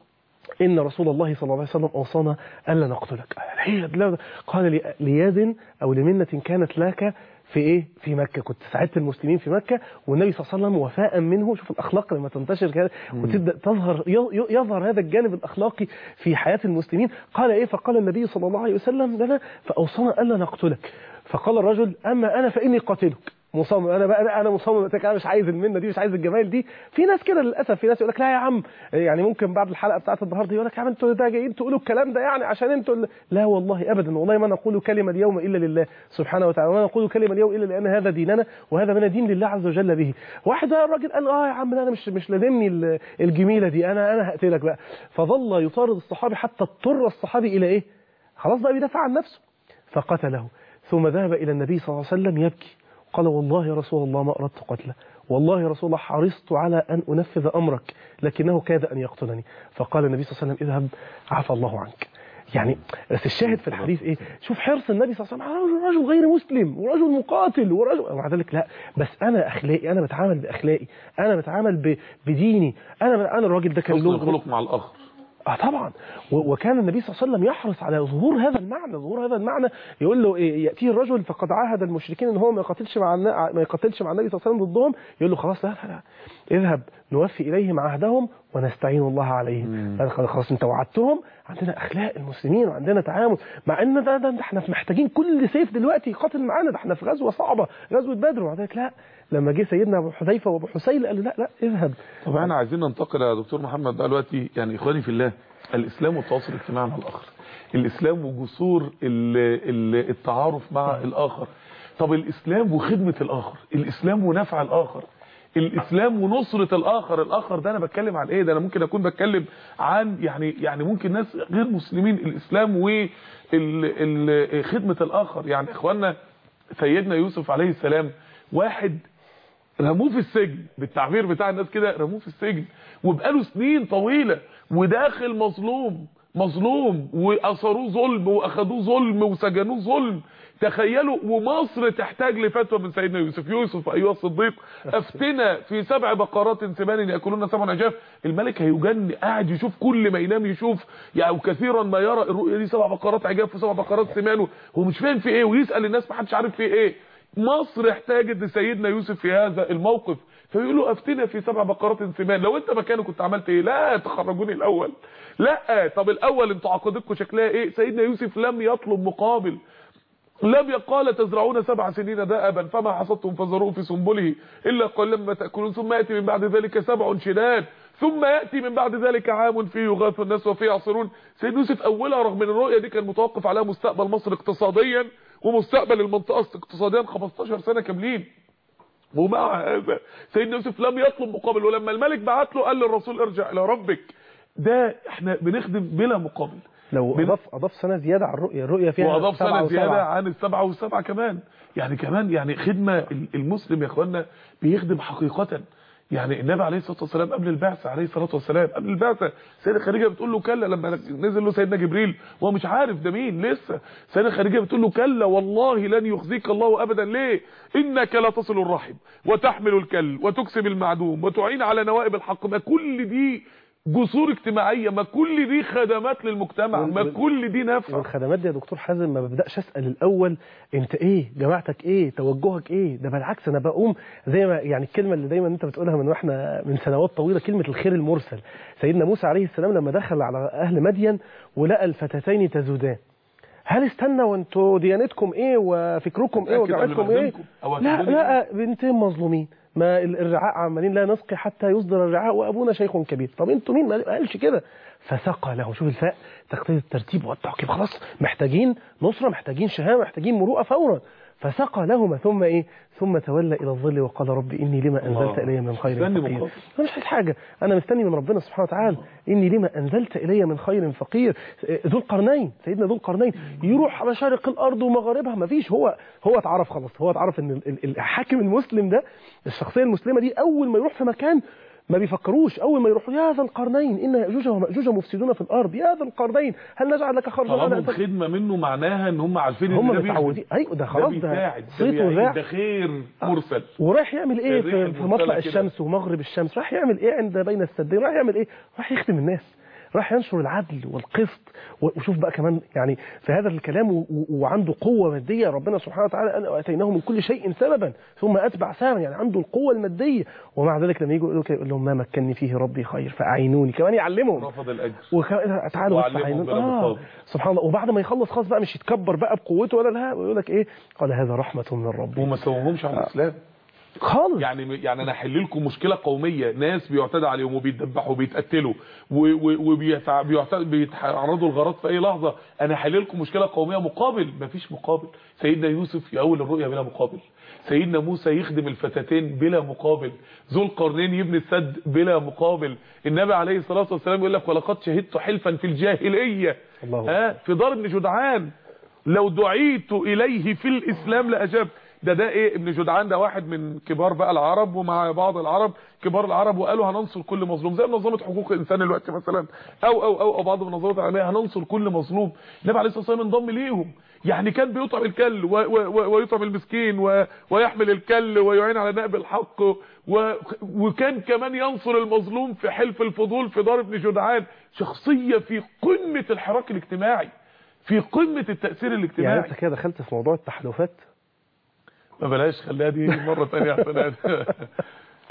إن رسول الله صلى الله عليه وسلم أوصانا ألا نقتلك هي لا- قال لي- ليد أو لمنة كانت لك في إيه في مكة كنت ساعدت المسلمين في مكة والنبي صلى الله عليه وسلم وفاء منه شوف الأخلاق لما تنتشر كده وتبدأ تظهر ي- يظهر هذا الجانب الأخلاقي في حياة المسلمين قال إيه فقال النبي صلى الله عليه وسلم لنا فأوصانا ألا نقتلك فقال الرجل أما أنا فإني قاتلك مصمم انا بقى انا مصمم قلت لك انا مش عايز المنه دي مش عايز الجمال دي في ناس كده للاسف في ناس يقول لك لا يا عم يعني ممكن بعد الحلقه بتاعت النهارده يقول لك يا عم انتوا ده جايين تقولوا الكلام ده يعني عشان انتوا ال- لا والله ابدا والله ما نقول كلمه اليوم الا لله سبحانه وتعالى وما نقول كلمه اليوم الا لان هذا ديننا وهذا من دين لله عز وجل به واحد بقى الراجل قال اه يا عم لا انا مش مش لازمني ال- الجميله دي انا انا هقتلك بقى فظل يطارد الصحابي حتى اضطر الصحابي الى ايه خلاص بقى بيدافع عن نفسه فقتله ثم ذهب إلى النبي صلى الله عليه وسلم يبكي قال والله يا رسول الله ما أردت قتله والله يا رسول الله حرصت على أن أنفذ أمرك لكنه كاد أن يقتلني فقال النبي صلى الله عليه وسلم اذهب عفى الله عنك يعني بس الشاهد في الحديث ايه شوف حرص النبي صلى الله عليه وسلم على رجل غير مسلم ورجل مقاتل ورجل ومع ذلك لا بس انا اخلاقي انا بتعامل باخلاقي انا بتعامل ب- بديني انا انا الراجل ده كان حسن له الخلق مع الاخر اه طبعا و- وكان النبي صلى الله عليه وسلم يحرص على ظهور هذا المعنى ظهور هذا المعنى يقول له إيه ياتيه الرجل فقد عاهد المشركين ان هو ما يقاتلش مع النا- ما يقاتلش مع النبي صلى الله عليه وسلم ضدهم يقول له خلاص لا لا لا اذهب نوفي إليهم عهدهم ونستعين الله عليهم مم. يعني خلاص خلاص انت وعدتهم عندنا اخلاق المسلمين وعندنا تعامل مع ان ده, ده, ده احنا محتاجين كل سيف دلوقتي يقاتل معانا ده احنا في غزوه صعبه غزوه بدر وبعد ذلك لا لما جه سيدنا ابو حذيفه وابو حسين قالوا لا لا اذهب طب احنا عايزين ننتقل يا دكتور محمد بقى دلوقتي يعني اخواني في الله الاسلام والتواصل الاجتماعي مع الاخر الاسلام وجسور ال- ال- التعارف مع الاخر طب الاسلام وخدمه الاخر الاسلام ونفع الاخر الاسلام ونصره الاخر الاخر ده انا بتكلم عن ايه ده انا ممكن اكون بتكلم عن يعني يعني ممكن ناس غير مسلمين الاسلام وخدمه الاخر يعني اخواننا سيدنا يوسف عليه السلام واحد رموه في السجن بالتعبير بتاع الناس كده رموه في السجن وبقاله سنين طويلة وداخل مظلوم مظلوم واثروه ظلم واخدوه ظلم وسجنوه ظلم تخيلوا ومصر تحتاج لفتوى من سيدنا يوسف يوسف ايها الصديق افتنا في سبع بقرات سمان ياكلون سبع عجاف الملك هيجن قاعد يشوف كل ما ينام يشوف يعني وكثيرا ما يرى الرؤيا دي سبع بقرات عجاف وسبع بقرات سمان هو مش فاهم في ايه ويسال الناس ما حدش عارف في ايه مصر احتاجت لسيدنا يوسف في هذا الموقف فيقول له افتنا في سبع بقرات سمان لو انت مكانه كنت عملت ايه لا تخرجوني الاول لا طب الاول انتوا عقيدتكم شكلها ايه سيدنا يوسف لم يطلب مقابل لم يقال تزرعون سبع سنين دأبا فما حصدتم فزروه في سنبله إلا قل لما تأكلون ثم يأتي من بعد ذلك سبع شداد ثم يأتي من بعد ذلك عام فيه يغاث الناس وفيه يعصرون سيد يوسف أولها رغم ان الرؤية دي كان متوقف عليها مستقبل مصر اقتصاديا ومستقبل المنطقة اقتصاديا 15 سنة كاملين ومع هذا سيدنا يوسف لم يطلب مقابل ولما الملك بعت له قال للرسول ارجع إلى ربك ده احنا بنخدم بلا مقابل لو بن- اضاف اضاف سنه زياده على الرؤيه الرؤيه فيها واضاف سبعة سنه وسبعة. زياده عن السبعه والسبعه كمان يعني كمان يعني خدمه ال- المسلم يا اخوانا بيخدم حقيقه يعني النبي عليه الصلاه والسلام قبل البعثه عليه الصلاه والسلام قبل البعثه سيدة خديجه بتقول له كلا لما نزل له سيدنا جبريل وهو مش عارف ده مين لسه سيدة خديجه بتقول له كلا والله لن يخزيك الله ابدا ليه انك لا تصل الرحم وتحمل الكل وتكسب المعدوم وتعين على نوائب الحق ما كل دي جسور اجتماعيه ما كل دي خدمات للمجتمع ما وال- كل دي نفع والخدمات دي يا دكتور حازم ما ببداش اسال الاول انت ايه جماعتك ايه توجهك ايه ده بالعكس انا بقوم زي ما يعني الكلمه اللي دايما انت بتقولها من واحنا من سنوات طويله كلمه الخير المرسل سيدنا موسى عليه السلام لما دخل على اهل مدين ولقى الفتاتين تزودان هل استنى وانتوا ديانتكم ايه وفكركم ايه متأكد قبل ما وجماعتكم ايه أخدمكم أو لا أخدمني؟ لا بنتين مظلومين ما ال- الرعاء عمالين لا نسقي حتى يصدر الرعاء وابونا شيخ كبير طب انتوا مين ما قالش كده فسقى له شوف الفاء تقتضي الترتيب والتعقيب خلاص محتاجين نصره محتاجين شهامه محتاجين مروءه فورا فسقى لهما ثم ايه ثم تولى الى الظل وقال رب اني لما انزلت الله. الي من خير مستني فقير مقابل. انا مش عايز حاجه انا مستني من ربنا سبحانه وتعالى اني لما انزلت الي من خير فقير ذو القرنين سيدنا ذو القرنين يروح مشارق الارض ومغاربها ما فيش هو هو اتعرف خلاص هو اتعرف ان ال- ال- الحاكم المسلم ده الشخصيه المسلمه دي اول ما يروح في مكان ما بيفكروش اول ما يروحوا يا ذا القرنين ان ياجوج وماجوج مفسدون في الارض يا ذا القرنين هل نجعل لك خرجا على طلبوا أن تك- خدمه منه معناها ان هم عارفين ان هم ده بيخدم. متعودين ايوه ده ده خلاص ده بيساعد ده, صيت بيعين، وذاع ده خير مرسل ورايح يعمل ايه الريح في, في المرسلة مطلع كده. الشمس ومغرب الشمس رايح يعمل ايه عند بين السدين رايح يعمل ايه رايح يخدم الناس راح ينشر العدل والقسط و- وشوف بقى كمان يعني في هذا الكلام و- و- وعنده قوة مادية ربنا سبحانه وتعالى أن واتيناه من كل شيء سببا ثم أتبع سببا يعني عنده القوة المادية ومع ذلك لما يجوا يقولوا كده يقول لهم ما مكنني فيه ربي خير فأعينوني كمان يعلمهم رفض الاجر وكمان تعالوا بس وعلمهم عينون بلا آه مقابل. سبحان الله وبعد ما يخلص خلاص بقى مش يتكبر بقى بقوته ولا لا ويقول لك ايه قال هذا رحمة من ربي وما سوهمش على الاسلام خالص يعني يعني انا احل لكم مشكله قوميه ناس بيعتدى عليهم وبيتذبحوا وبيتقتلوا وبيتعرضوا لغارات في اي لحظه انا احل لكم مشكله قوميه مقابل مفيش مقابل سيدنا يوسف يأول الرؤيا بلا مقابل سيدنا موسى يخدم الفتاتين بلا مقابل ذو القرنين يبني السد بلا مقابل النبي عليه الصلاه والسلام يقول لك ولقد شهدت حلفا في الجاهليه الله ها في دار ابن جدعان لو دعيت اليه في الاسلام لاجاب ده ده ايه ابن جدعان ده واحد من كبار بقى العرب ومع بعض العرب كبار العرب وقالوا هننصر كل مظلوم زي منظمه حقوق الانسان الوقت مثلا او او او, أو بعض المنظمات العالميه هننصر كل مظلوم النبي عليه الصلاه والسلام انضم ليهم يعني كان بيطعم الكل و- و- و- ويطعم المسكين و- ويحمل الكل ويعين على نائب الحق و- وكان كمان ينصر المظلوم في حلف الفضول في دار ابن جدعان شخصيه في قمه الحراك الاجتماعي في قمه التاثير يعني الاجتماعي انت كده دخلت في موضوع التحالفات ما بلاش خليها دي مره ثانيه احسن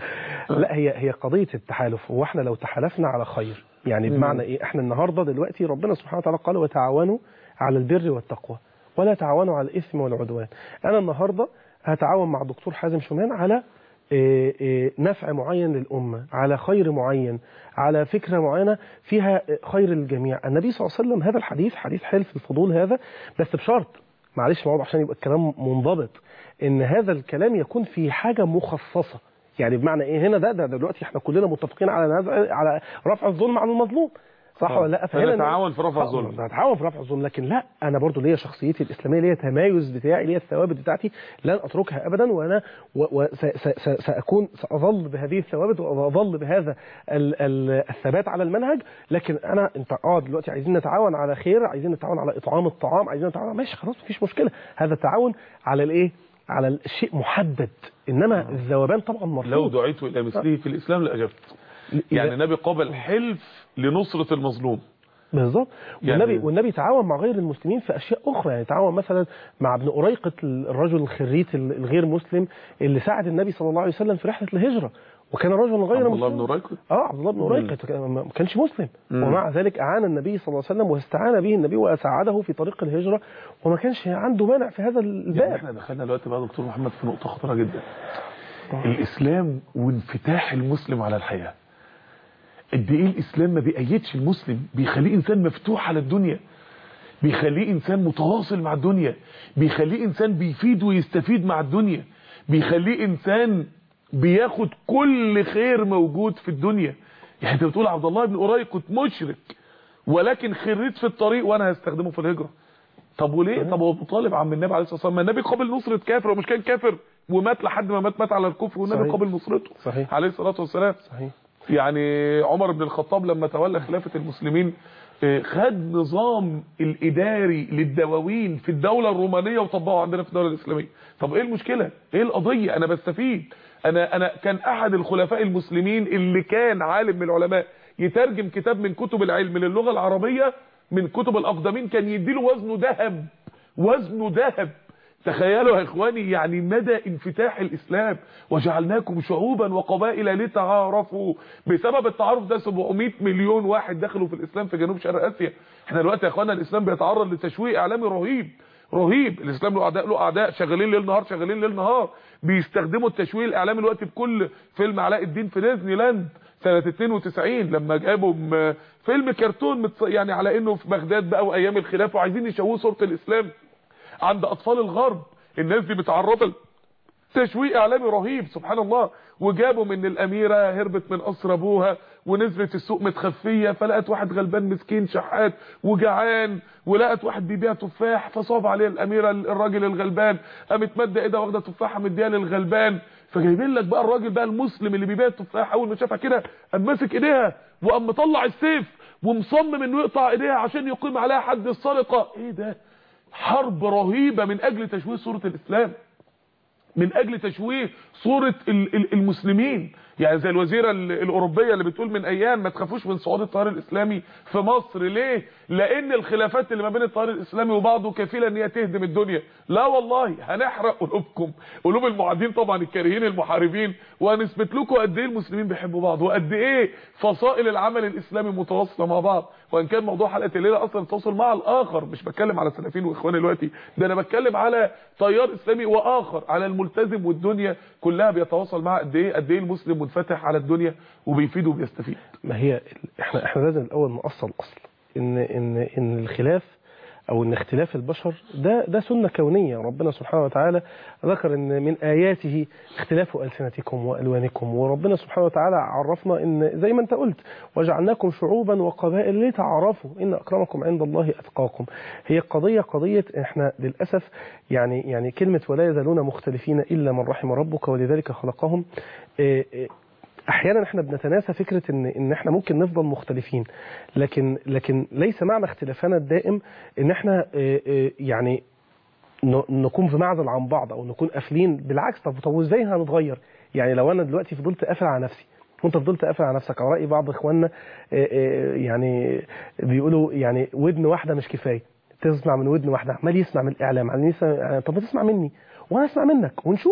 لا هي هي قضيه التحالف هو احنا لو تحالفنا على خير يعني بمعنى ايه احنا النهارده دلوقتي ربنا سبحانه وتعالى قال وتعاونوا على البر والتقوى ولا تعاونوا على الاثم والعدوان انا النهارده هتعاون مع الدكتور حازم شومان على إيه إيه نفع معين للأمة على خير معين على فكرة معينة فيها خير للجميع النبي صلى الله عليه وسلم هذا الحديث حديث حلف الفضول هذا بس بشرط معلش موضوع عشان يبقى الكلام منضبط ان هذا الكلام يكون في حاجة مخصصة يعني بمعنى ايه هنا ده, ده دلوقتي احنا كلنا متفقين على نزع- على رفع الظلم عن المظلوم صح آه. ولا لا فهنا فنتعاون في رفع الظلم. نتعاون في رفع الظلم لكن لا انا برضو ليا شخصيتي الاسلاميه ليا تمايز بتاعي ليا الثوابت بتاعتي لن اتركها ابدا وانا و- و- س- س- س- ساكون ساظل بهذه الثوابت واظل بهذا ال- ال- الثبات على المنهج لكن انا انت اه دلوقتي عايزين نتعاون على خير عايزين نتعاون على اطعام الطعام عايزين نتعاون ماشي خلاص مفيش مشكله هذا التعاون على الايه على الشيء محدد انما الذوبان طبعا لو مرفوض دعيت الى مثله في الاسلام لاجبت يعني النبي قابل حلف لنصرة المظلوم بالظبط يعني- والنبي والنبي تعاون مع غير المسلمين في اشياء اخرى يعني تعاون مثلا مع ابن أريقة الرجل الخريت الغير مسلم اللي ساعد النبي صلى الله عليه وسلم في رحله الهجره وكان رجلا غير عبد الله مسلم بن ريكو اه عبد الله بن أريقة ما كانش مسلم مم. ومع ذلك اعان النبي صلى الله عليه وسلم واستعان به النبي وساعده في طريق الهجره وما كانش عنده مانع في هذا يعني الباب احنا دخلنا دلوقتي بقى دكتور محمد في نقطة خطيرة جدا الاسلام وانفتاح المسلم على الحياة قد ايه الاسلام ما بيأيدش المسلم بيخليه انسان مفتوح على الدنيا بيخليه انسان متواصل مع الدنيا بيخليه انسان بيفيد ويستفيد مع الدنيا بيخليه انسان بياخد كل خير موجود في الدنيا يعني انت بتقول عبد الله بن أريقط مشرك ولكن خريت في الطريق وانا هستخدمه في الهجرة طب وليه طب هو ابو طالب عم النبي عليه الصلاه والسلام ما النبي قابل نصرة كافر ومش كان كافر ومات لحد ما مات مات على الكفر والنبي صحيح. قابل نصرته صحيح. عليه الصلاه والسلام صحيح يعني عمر بن الخطاب لما تولى خلافة المسلمين آه، خد نظام الإداري للدواوين في الدولة الرومانية وطبقه عندنا في الدولة الإسلامية طب إيه المشكلة؟ إيه القضية؟ أنا بستفيد أنا أنا كان أحد الخلفاء المسلمين اللي كان عالم من العلماء يترجم كتاب من كتب العلم للغة العربية من كتب الأقدمين كان يديله وزنه ذهب وزنه ذهب تخيلوا يا اخواني يعني مدى انفتاح الاسلام وجعلناكم شعوبا وقبائل لتعارفوا بسبب التعارف ده 700 مليون واحد دخلوا في الاسلام في جنوب شرق اسيا احنا دلوقتي يا اخوانا الاسلام بيتعرض لتشويق اعلامي رهيب رهيب الاسلام له اعداء له اعداء شغالين ليل نهار شغالين ليل نهار بيستخدموا التشويه الاعلامي دلوقتي بكل فيلم علاء الدين في ديزني لاند سنه 92 لما جابوا م- فيلم كرتون متص- يعني على انه في بغداد بقى وايام الخلافه وعايزين يشوهوا صوره الاسلام عند اطفال الغرب الناس دي متعرضه تشويق اعلامي رهيب سبحان الله وجابوا من الاميره هربت من قصر ابوها ونزلت السوق متخفيه فلقت واحد غلبان مسكين شحات وجعان ولقت واحد بيبيع تفاح فصاب عليه الاميره الراجل الغلبان قامت ماده ايدها واخده تفاحه مديها للغلبان فجايبين لك بقى الراجل بقى المسلم اللي بيبيع التفاح اول ما شافها كده قام ماسك ايديها وقام مطلع السيف ومصمم انه يقطع ايديها عشان يقيم عليها حد السرقه ايه ده حرب رهيبه من اجل تشويه صوره الاسلام من اجل تشويه صورة ال- ال- المسلمين يعني زي الوزيرة ال- الاوروبية اللي بتقول من ايام ما تخافوش من صعود التيار الاسلامي في مصر ليه لان الخلافات اللي ما بين التيار الاسلامي وبعضه كفيلة ان هي تهدم الدنيا لا والله هنحرق قلوبكم قلوب المعادين طبعا الكارهين المحاربين وهنثبت لكم قد ايه المسلمين بيحبوا بعض وقد ايه فصائل العمل الاسلامي متواصله مع بعض وان كان موضوع حلقه الليله اصلا التواصل مع الاخر مش بتكلم على سلفيين واخوان دلوقتي ده انا بتكلم على تيار اسلامي واخر على الملتزم والدنيا كلها بيتواصل مع قد ايه قد ايه المسلم منفتح على الدنيا وبيفيد وبيستفيد ما هي احنا احنا لازم الاول نأصل اصل ان ان ان الخلاف او ان اختلاف البشر ده ده سنه كونيه ربنا سبحانه وتعالى ذكر ان من اياته اختلاف السنتكم والوانكم وربنا سبحانه وتعالى عرفنا ان زي ما انت قلت وجعلناكم شعوبا وقبائل لتعارفوا ان اكرمكم عند الله اتقاكم هي قضيه قضيه احنا للاسف يعني يعني كلمه ولا يزالون مختلفين الا من رحم ربك ولذلك خلقهم إيه إيه احيانا احنا بنتناسى فكره ان ان احنا ممكن نفضل مختلفين لكن لكن ليس معنى اختلافنا الدائم ان احنا اه، اه، يعني ن- نكون في معزل عن بعض او نكون قافلين بالعكس طب طب وازاي هنتغير يعني لو انا دلوقتي فضلت قافل على نفسي وانت فضلت قافل على نفسك على راي بعض اخواننا اه، اه، يعني بيقولوا يعني ودن واحده مش كفايه تسمع من ودن واحده عمال يسمع من الاعلام عمال يسمع طب ما تسمع مني وانا اسمع منك ونشوف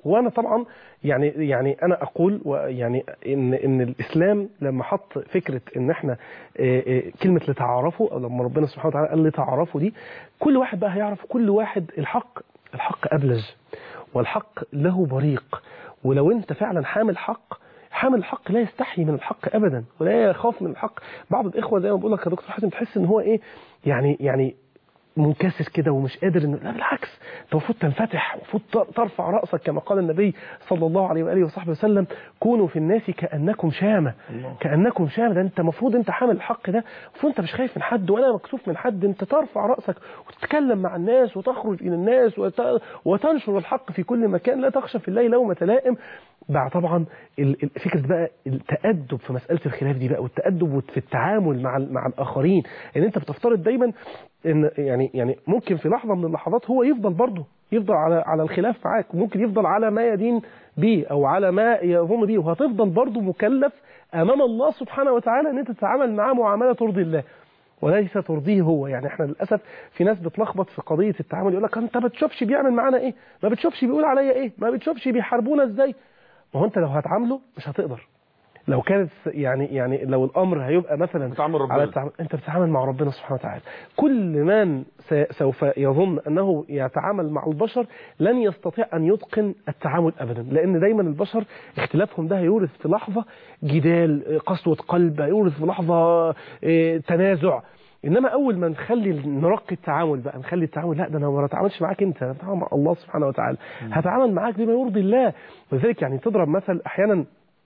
وانا طبعا يعني يعني انا اقول ويعني ان ان الاسلام لما حط فكره ان احنا آه، آه، كلمه لتعارفوا او لما ربنا سبحانه وتعالى قال لتعارفوا دي كل واحد بقى هيعرف كل واحد الحق الحق ابلج والحق له بريق ولو انت فعلا حامل حق حامل الحق لا يستحي من الحق ابدا ولا يخاف من الحق بعض الاخوه زي ما بقول لك يا دكتور حاتم تحس ان هو ايه يعني يعني منكسر كده ومش قادر انه لا بالعكس انت المفروض تنفتح المفروض ت- ترفع راسك كما قال النبي صلى الله عليه واله وصحبه وسلم كونوا في الناس كانكم شامه الله. كانكم شامه ده انت المفروض انت حامل الحق ده المفروض انت مش خايف من حد ولا مكسوف من حد انت ترفع راسك وتتكلم مع الناس وتخرج الى الناس وت... وتنشر الحق في كل مكان لا تخشى في الله لومه لائم بقى طبعا ال- ال- فكره بقى التادب في مساله الخلاف دي بقى والتادب في التعامل مع ال- مع الاخرين ان انت بتفترض دايما ان يعني يعني ممكن في لحظه من اللحظات هو يفضل برضه يفضل على على الخلاف معاك وممكن يفضل على ما يدين به او على ما يظن به وهتفضل برضه مكلف امام الله سبحانه وتعالى ان انت تتعامل معاه معامله ترضي الله وليس ترضيه هو يعني احنا للاسف في ناس بتلخبط في قضيه التعامل يقول لك انت ما بتشوفش بيعمل معانا ايه ما بتشوفش بيقول عليا ايه ما بتشوفش بيحاربونا ازاي ما هو انت لو هتعامله مش هتقدر لو كانت يعني يعني لو الامر هيبقى مثلا بتعامل ربنا. على التعامل انت بتتعامل مع ربنا سبحانه وتعالى كل من س- سوف يظن انه يتعامل مع البشر لن يستطيع ان يتقن التعامل ابدا لان دايما البشر اختلافهم ده هيورث في لحظه جدال قسوه قلب هيورث في لحظه اه، تنازع انما اول ما نخلي نرقي التعامل بقى نخلي التعامل لا ده انا ما بتعاملش معاك انت انا بتعامل مع الله سبحانه وتعالى هتعامل معاك بما يرضي الله ولذلك يعني تضرب مثل احيانا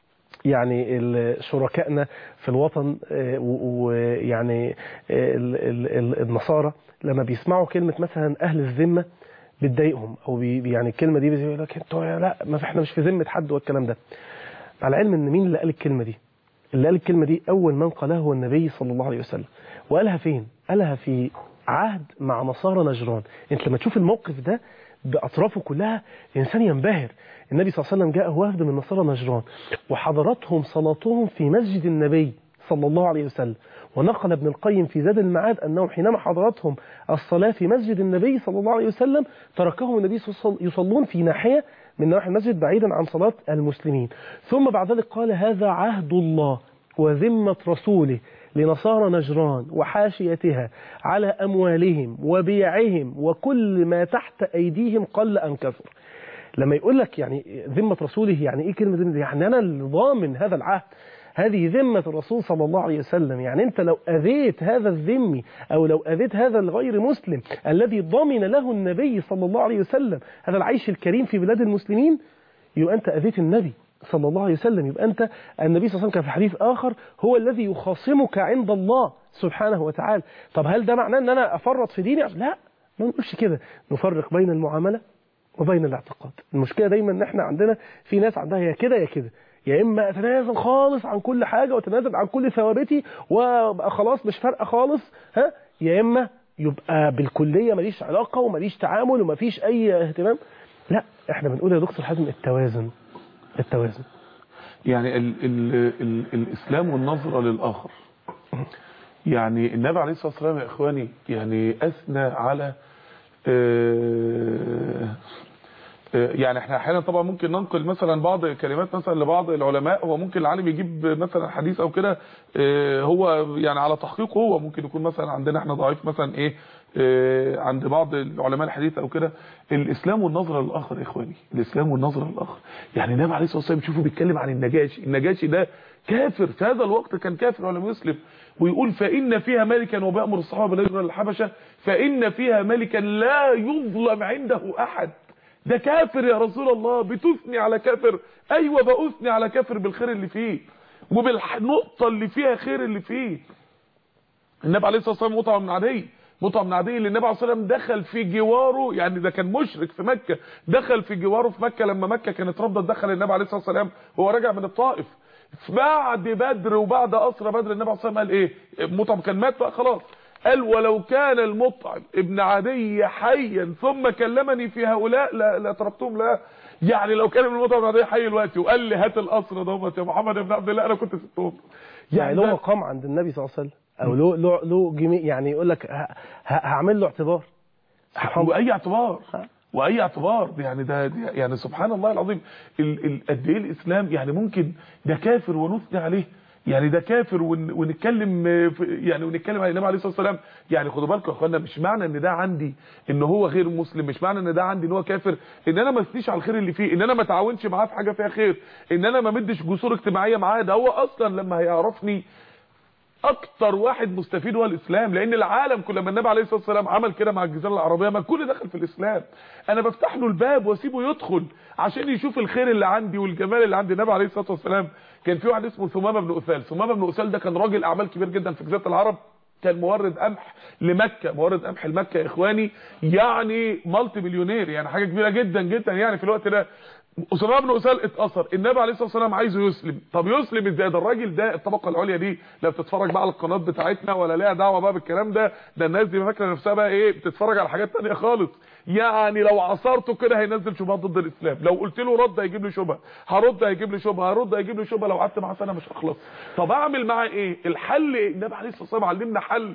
يعني ال- شركائنا في الوطن آه، و- ويعني آه، ال- ال- ال- النصارى لما بيسمعوا كلمة مثلا أهل الذمة بتضايقهم أو بي يعني الكلمة دي بيقول لك انتوا يا لا ما احنا مش في ذمة حد والكلام ده على علم ان مين اللي قال الكلمة دي اللي قال الكلمة دي أول من قالها هو النبي صلى الله عليه وسلم وقالها فين؟ قالها في عهد مع نصارى نجران انت لما تشوف الموقف ده بأطرافه كلها الإنسان ينبهر النبي صلى الله عليه وسلم جاء وفد من نصارى نجران وحضرتهم صلاتهم في مسجد النبي صلى الله عليه وسلم ونقل ابن القيم في زاد المعاد أنه حينما حضرتهم الصلاة في مسجد النبي صلى الله عليه وسلم تركهم النبي صلى الله عليه وسلم يصلون في ناحية من نواحي المسجد بعيدا عن صلاة المسلمين ثم بعد ذلك قال هذا عهد الله وذمة رسوله لنصارى نجران وحاشيتها على أموالهم وبيعهم وكل ما تحت أيديهم قل أم كثر لما يقول لك يعني ذمة رسوله يعني إيه كلمة ذمة يعني أنا اللي ضامن هذا العهد هذه ذمة الرسول صلى الله عليه وسلم يعني أنت لو أذيت هذا الذمي أو لو أذيت هذا الغير مسلم الذي ضمن له النبي صلى الله عليه وسلم هذا العيش الكريم في بلاد المسلمين يبقى أنت أذيت النبي صلى الله عليه وسلم يبقى أنت النبي صلى الله عليه وسلم كان في حديث آخر هو الذي يخاصمك عند الله سبحانه وتعالى طب هل ده معناه أن أنا أفرط في ديني لا ما نقولش كده نفرق بين المعاملة وبين الاعتقاد المشكلة دايما ان احنا عندنا في ناس عندها يا كده يا كده يا اما اتنازل خالص عن كل حاجة واتنازل عن كل ثوابتي وابقى خلاص مش فارقة خالص ها يا اما يبقى بالكلية ماليش علاقة وماليش تعامل ومفيش اي اهتمام لا احنا بنقول يا دكتور حازم التوازن التوازن يعني ال ال ال الإسلام والنظرة للآخر يعني النبي عليه الصلاة والسلام يا إخواني يعني أثنى على آه، آه، يعني احنا احيانا طبعا ممكن ننقل مثلا بعض كلمات مثلا لبعض العلماء هو ممكن العالم يجيب مثلا حديث او كده آه، هو يعني على تحقيقه هو ممكن يكون مثلا عندنا احنا ضعيف مثلا ايه آه، عند بعض العلماء الحديث او كده الاسلام والنظره للاخر يا اخواني الاسلام والنظره للاخر يعني النبي عليه الصلاه والسلام شوفوا بيتكلم عن النجاشي النجاشي ده كافر في هذا الوقت كان كافر ولا مسلم ويقول فإن فيها ملكا وبأمر الصحابة بالهجرة للحبشة فإن فيها ملكا لا يظلم عنده أحد ده كافر يا رسول الله بتثني على كافر أيوة بأثني على كافر بالخير اللي فيه وبالنقطة اللي فيها خير اللي فيه النبي عليه الصلاة والسلام مطعم من عدي مطعم من عدي اللي النبي عليه الصلاة والسلام دخل في جواره يعني ده كان مشرك في مكة دخل في جواره في مكة لما مكة كانت رافضه دخل النبي عليه الصلاة والسلام وهو راجع من الطائف بعد بدر وبعد أسرى بدر النبي عليه الصلاة والسلام قال ايه مطعم كان مات بقى خلاص قال ولو كان المطعم ابن عدي حيا ثم كلمني في هؤلاء لا, لا تركتهم لا يعني لو كان ابن المطعم ابن عدي حي دلوقتي وقال لي هات الأسرى دوت يا محمد بن عبد الله انا كنت سبتهم يعني له ده- مقام عند النبي صلى الله عليه وسلم او له له له جميع يعني يقول لك ه- ه- هعمل له اعتبار سبحان الله واي اعتبار واي اعتبار يعني ده ده- يعني سبحان الله العظيم ال- ال- قد ايه الاسلام يعني ممكن ده كافر ونثني عليه يعني ده كافر ون- ونتكلم في- يعني ونتكلم عن النبي عليه الصلاه والسلام يعني خدوا بالكم يا اخوانا مش معنى ان ده عندي ان هو غير مسلم مش معنى ان ده عندي ان هو كافر ان انا ما اثنيش على الخير اللي فيه ان انا ما اتعاونش معاه في حاجه فيها خير ان انا ما مدش جسور اجتماعيه معاه ده هو اصلا لما هيعرفني اكتر واحد مستفيد هو الاسلام لان العالم كل ما النبي عليه الصلاه والسلام عمل كده مع الجزيره العربيه ما الكل دخل في الاسلام انا بفتح له الباب واسيبه يدخل عشان يشوف الخير اللي عندي والجمال اللي عند النبي عليه الصلاه والسلام كان في واحد اسمه ثمامه بن اثال ثمامه بن اثال ده كان راجل اعمال كبير جدا في جزيره العرب كان مورد قمح لمكه مورد قمح لمكه يا اخواني يعني مالتي مليونير يعني حاجه كبيره جدا جدا يعني في الوقت ده اسامه بن اسال اتاثر النبي عليه الصلاه والسلام عايزه يسلم طب يسلم ازاي ده الراجل ده الطبقه العليا دي لا بتتفرج بقى على القناه بتاعتنا ولا ليها دعوه بقى بالكلام ده ده الناس دي فاكره نفسها بقى ايه بتتفرج على حاجات تانية خالص يعني لو عصرته كده هينزل شبهات ضد الاسلام لو قلت له رد هيجيب لي شبهه هرد هيجيب لي شبهه هرد هيجيب لي شبهه لو قعدت معاه سنه مش هخلص طب اعمل معاه ايه الحل إيه؟ النبي عليه الصلاه والسلام علمنا حل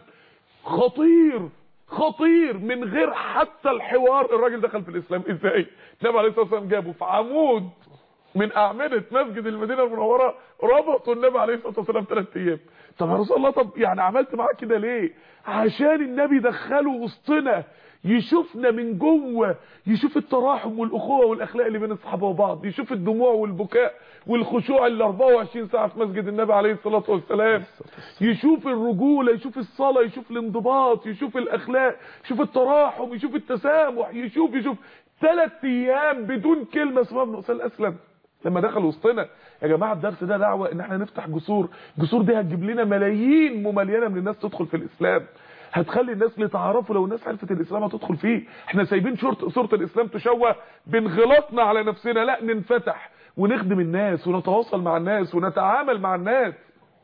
خطير خطير من غير حتى الحوار الراجل دخل في الاسلام ازاي النبي عليه الصلاه والسلام جابه في عمود من اعمده مسجد المدينه المنوره ربطوا النبي عليه الصلاه والسلام ثلاث ايام طب يا رسول الله طب يعني عملت معاه كده ليه عشان النبي دخله وسطنا يشوفنا من جوه يشوف التراحم والاخوه والاخلاق اللي بين الصحابه وبعض يشوف الدموع والبكاء والخشوع اللي 24 ساعه في مسجد النبي عليه الصلاه والسلام يشوف الرجوله يشوف الصلاه يشوف الانضباط يشوف الاخلاق يشوف التراحم يشوف التسامح يشوف يشوف ثلاث ايام بدون كلمه اسمها ابن اسال اسلم لما دخل وسطنا يا جماعه الدرس ده دعوه ان احنا نفتح جسور جسور دي هتجيب لنا ملايين مملينه من الناس تدخل في الاسلام هتخلي الناس اللي تعرفوا لو الناس عرفت الاسلام هتدخل فيه احنا سايبين شرط صوره الاسلام تشوه بانغلاقنا على نفسنا لا ننفتح ونخدم الناس ونتواصل مع الناس ونتعامل مع الناس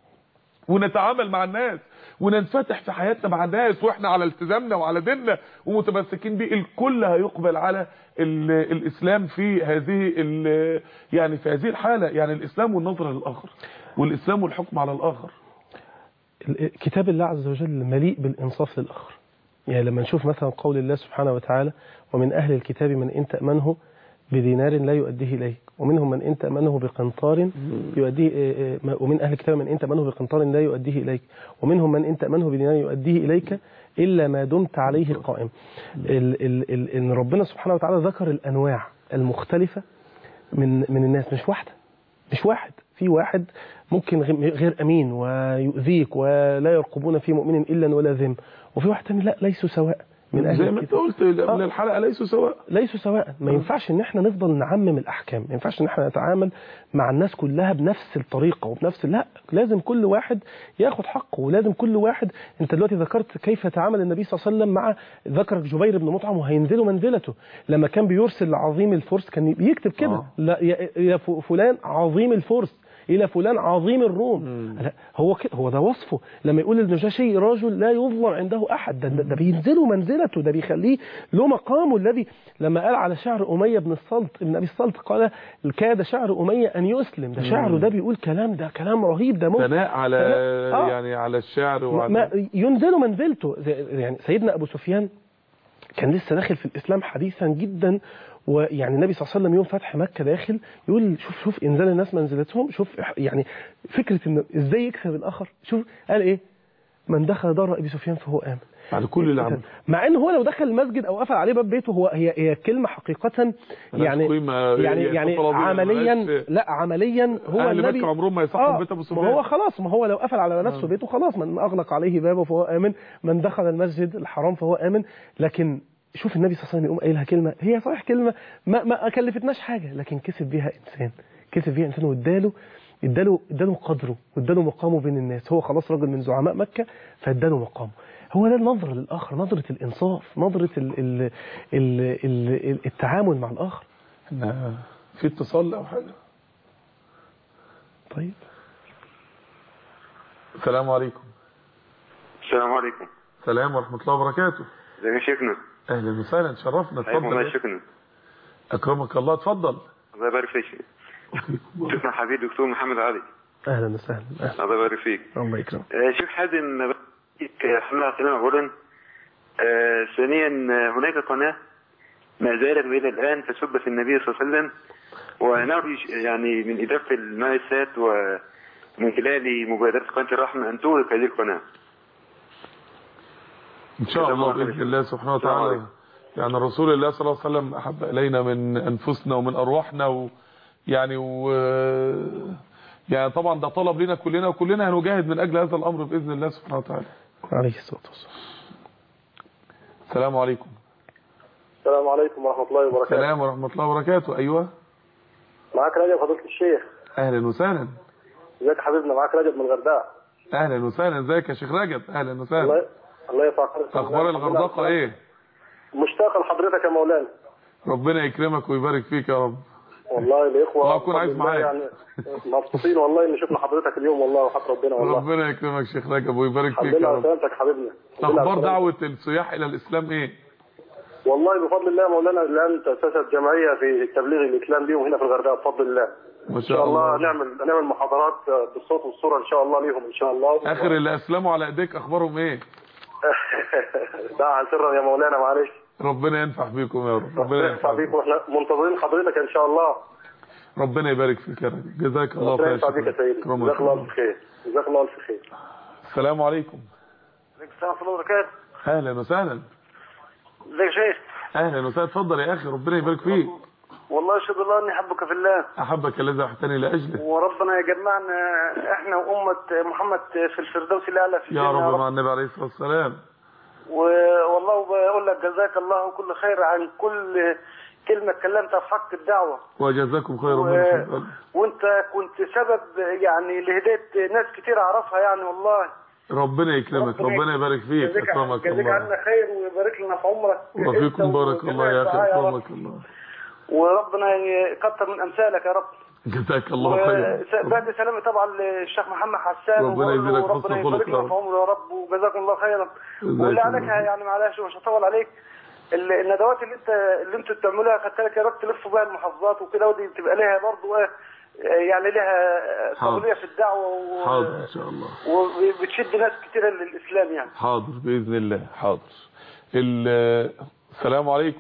ونتعامل مع الناس وننفتح في حياتنا مع الناس واحنا على التزامنا وعلى ديننا ومتمسكين بيه الكل هيقبل على ال- الاسلام في هذه ال- يعني في هذه الحاله يعني الاسلام والنظره للاخر والاسلام والحكم على الاخر ال- كتاب الله عز وجل مليء بالإنصاف للآخر يعني لما نشوف مثلا قول الله سبحانه وتعالى ومن أهل الكتاب من إن تأمنه بدينار لا يؤديه إليك ومنهم من إن تأمنه بقنطار يؤديه إيه إيه ما- ومن أهل الكتاب من إن تأمنه بقنطار لا يؤديه إليك ومنهم من إن تأمنه بدينار يؤديه إليك إلا ما دمت عليه قائم ال ال ال إن ربنا سبحانه وتعالى ذكر الأنواع المختلفة من من الناس مش واحدة مش واحد في واحد ممكن غ- غير امين ويؤذيك ولا يرقبون في مؤمن الا ولا ذم وفي واحد تاني لا ليسوا سواء من اهل زي ما انت الكتاب قلت قبل الحلقه ليسوا سواء ليسوا سواء ما ينفعش ان احنا نفضل نعمم الاحكام ما ينفعش ان احنا نتعامل مع الناس كلها بنفس الطريقه وبنفس لا لازم كل واحد ياخد حقه ولازم كل واحد انت دلوقتي ذكرت كيف تعامل النبي صلى الله عليه وسلم مع ذكر جبير بن مطعم وهينزلوا منزلته لما كان بيرسل لعظيم الفرس كان بيكتب كده آه. لا يا يا ف- فلان عظيم الفرس الى فلان عظيم الروم لا هو كده هو ده وصفه لما يقول النجاشي رجل لا يظلم عنده احد ده, ده, ده بينزله منزلته ده بيخليه له مقامه الذي لما قال على شعر اميه بن الصلت ابن ابي الصلت قال كاد شعر اميه ان يسلم ده شعره ده بيقول كلام ده كلام رهيب ده ممكن ثناء على آه. يعني على الشعر ما وعلى ينزلوا منزلته زي- يعني سيدنا ابو سفيان كان لسه داخل في الاسلام حديثا جدا ويعني النبي صلى الله عليه وسلم يوم فتح مكه داخل يقول شوف شوف انزال الناس منزلتهم شوف إح- يعني فكره ان ازاي يكسب الاخر شوف قال ايه من دخل دار ابي سفيان فهو امن بعد كل اللي عمله مع ان هو لو دخل المسجد او قفل عليه باب بيته هو هي هي كلمه حقيقه يعني قيمة يعني هي يعني تفضل عظيمة، عمليا ملهاش- لا عمليا هو اهل النبي مكه عمرهم ما يصحوا بيت ابو سفيان ما هو خلاص ما هو لو قفل على نفسه بيته خلاص من اغلق عليه بابه فهو امن من دخل المسجد الحرام فهو امن لكن شوف النبي صلى الله عليه وسلم يقوم قايلها كلمه هي صحيح كلمه ما ما كلفتناش حاجه لكن كسب بيها انسان كسب بيها انسان واداله اداله اداله قدره واداله مقامه بين الناس هو خلاص راجل من زعماء مكه فاداله مقامه هو ده النظره للاخر نظره الانصاف نظره ال ال ال ال التعامل مع الاخر إحنا في اتصال او حاجه طيب السلام عليكم السلام عليكم السلام ورحمه الله وبركاته ازيك يا شيخنا اهلا وسهلا شرفنا حياكم الله يا اتفضل شيخنا اكرمك الله اتفضل الله يبارك فيك شيخنا حبيبي دكتور محمد علي اهلا وسهلا أهلا. الله يبارك فيك الله يكرمك آه، شيخ حازم الحمد لله على السلامة أولا آه، ثانيا آه، هناك قناة ما زال إلى الآن تسب في النبي صلى الله عليه وسلم ونرجو يعني من إدارة المؤسسات ومن خلال مبادرة قناة الرحمة أن تغلق هذه القناة ان شاء الله باذن الله سبحانه وتعالى يعني رسول الله صلى الله عليه وسلم احب الينا من انفسنا ومن ارواحنا و يعني و يعني طبعا ده طلب لنا كلنا وكلنا هنجاهد من اجل هذا الامر باذن الله سبحانه وتعالى عليه الصلاة والسلام السلام عليكم السلام عليكم ورحمة الله وبركاته السلام ورحمه الله وبركاته ايوه معاك رجب فضيلة الشيخ اهلا وسهلا ازيك يا حبيبنا معاك رجب من الغردقة اهلا وسهلا ازيك يا شيخ رجب اهلا الله وسهلا الله يرفع قدرك اخبار الغردقه ايه مشتاق لحضرتك يا مولانا ربنا يكرمك ويبارك فيك يا رب والله الاخوة الله يكون بفضل عايز الله معاك. يعني مبسوطين والله ان شفنا حضرتك اليوم والله وحق ربنا والله ربنا يكرمك شيخ رجب ويبارك الحمد فيك لله يا على رب سلامتك حبيبنا الحمد لله على اخبار سلامتك. دعوه السياح الى الاسلام ايه والله بفضل الله يا مولانا الان تاسست جمعية في تبليغ الاسلام ليهم هنا في الغردقة بفضل الله ما ان شاء شاء الله الله نعمل نعمل محاضرات بالصوت والصورة ان شاء الله ليهم ان شاء الله اخر اللي اسلموا على ايديك اخبارهم ايه دعا سرا يا مولانا معلش ربنا ينفع بيكم يا رب ربنا ربنا ينفع ينفع بيك واحنا منتظرين حضرتك ان شاء الله ربنا يبارك فيك يا رب جزاك الله ربنا خير ينفع بيك يا سيدي أكرمك جزاك الله الله. الف خير جزاك الله الف خير السلام عليكم عليكم السلام ورحمه الله وبركاته اهلا وسهلا ازيك يا شيخ اهلا وسهلا اتفضل يا اخي ربنا يبارك فيك والله اشهد الله اني احبك في الله احبك الذي احبتني لاجله وربنا يجمعنا احنا وامه محمد في الفردوس الاعلى في يا الجنة رب مع النبي عليه الصلاه والسلام و- والله بقول لك جزاك الله كل خير عن كل كلمه اتكلمتها في حق الدعوه وجزاكم خيرا و... من الخير. وانت كنت سبب يعني لهدايه ناس كتير اعرفها يعني والله ربنا يكرمك ربنا ربنا يبارك فيك جزاك اكرمك جزاك الله عنا خير ويبارك لنا في عمرك انت وفيكم بارك وجميع الله يا اخي الدعاء يا رب. اكرمك الله وربنا يكتر من امثالك يا رب جزاك الله خير وس- بعد سلامي طبعا للشيخ محمد حسان ربنا وبقول له يزيدك حسن ربنا خلق يبارك يا له رب. في عمره يا رب وجزاكم الله خيرا جزاك واللي الله عليك خير. يعني معلش مش هطول عليك ال- الندوات اللي انت اللي انتوا بتعملوها خدت بالك يا رب تلفوا بها المحافظات وكده ودي بتبقى لها برضه ايه يعني لها حاضر. قابليه في الدعوه و... حاضر ان شاء الله وبتشد ناس كتيره للاسلام يعني حاضر باذن الله حاضر ال- السلام عليكم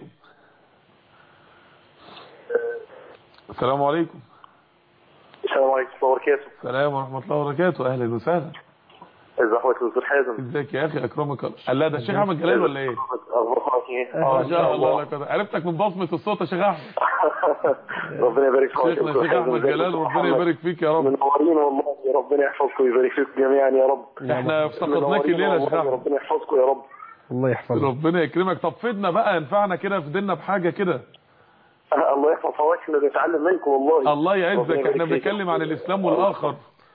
السلام عليكم السلام عليكم ورحمه الله وبركاته السلام ورحمه الله وبركاته اهلا وسهلا ازي حضرتك يا استاذ حازم ازيك يا اخي اكرمك الله لا ده الشيخ احمد جلال ولا ايه اخبارك ايه ما شاء الله لك عرفتك من بصمه الصوت يا شيخ احمد ربنا يبارك فيك شيخنا الشيخ احمد جلال ربنا يبارك فيك يا رب منورين والله ربنا يحفظكم ويبارك فيكم جميعا يا رب احنا افتقدناك منورين الليله يا شيخ والله، احمد ربنا يحفظكم يا رب الله يحفظك ربنا يكرمك طب فدنا بقى انفعنا كده في ديننا بحاجه كده آه، الله يحفظ حضرتك احنا بنتعلم منكم والله الله ربنا يعزك يبارك احنا فيك. بنتكلم عن الاسلام والاخر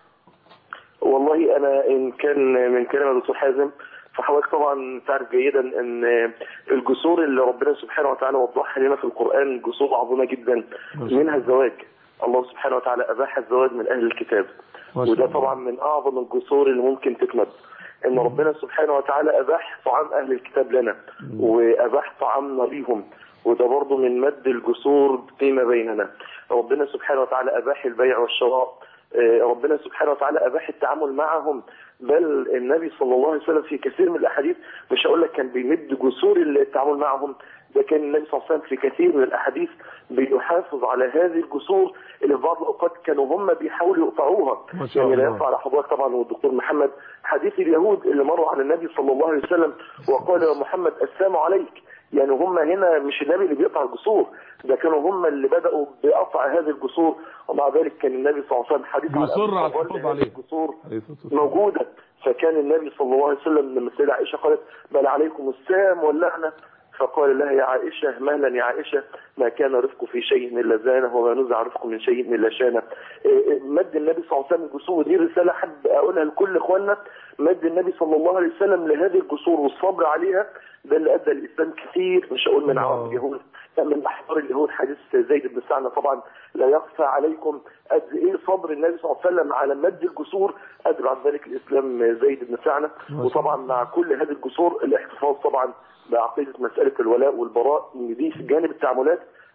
والله انا ان كان من كلام دكتور حازم فحضرتك طبعا تعرف جيدا ان الجسور اللي ربنا سبحانه وتعالى وضحها لنا في القران جسور عظيمه جدا منها الزواج الله سبحانه وتعالى اباح الزواج من اهل الكتاب ما شاء وده الله. طبعا من اعظم الجسور اللي ممكن تكمل ان ربنا سبحانه وتعالى اباح طعام اهل الكتاب لنا واباح طعامنا ليهم وده برضه من مد الجسور فيما بيننا ربنا سبحانه وتعالى اباح البيع والشراء آه، ربنا سبحانه وتعالى اباح التعامل معهم بل النبي صلى الله عليه وسلم في كثير من الاحاديث مش هقول لك كان بيمد جسور التعامل معهم ده كان النبي صلى الله عليه وسلم في كثير من الاحاديث بيحافظ على هذه الجسور اللي في بعض الاوقات كانوا هم بيحاولوا يقطعوها ما شاء يعني لا الله. يخفى على حضرتك طبعا والدكتور محمد حديث اليهود اللي مروا على النبي صلى الله عليه وسلم وقال يا محمد السلام عليك يعني هم هنا مش النبي اللي بيقطع الجسور ده كانوا هم اللي بدأوا بقطع هذه الجسور ومع ذلك كان النبي صلى الله عليه وسلم حديث عن بيصر أبي على طالب الحفاظ هذه عليه. الجسور عليه الصلاة والسلام. موجودة فكان النبي صلى الله عليه وسلم لما السيدة عائشة قالت بل عليكم السام واللعنة فقال لها يا عائشة مهلا يا عائشة ما كان رفق في شيء إلا زانه وما نزع رفق من شيء إلا شانه إيه إيه مد النبي صلى الله عليه وسلم الجسور دي رسالة حب أقولها لكل إخواننا مد النبي صلى الله عليه وسلم لهذه الجسور والصبر عليها ده اللي أدى الإسلام كثير مش هقول من عوام اليهود لا من أحبار اليهود حديث زيد بن سعد طبعا لا يخفى عليكم قد إيه صبر النبي صلى الله عليه وسلم على مد الجسور أدى بعد ذلك الإسلام زيد بن سعد وطبعا مع كل هذه الجسور الاحتفاظ طبعا بعقيدة مسألة الولاء والبراء إن دي في جانب التعاملات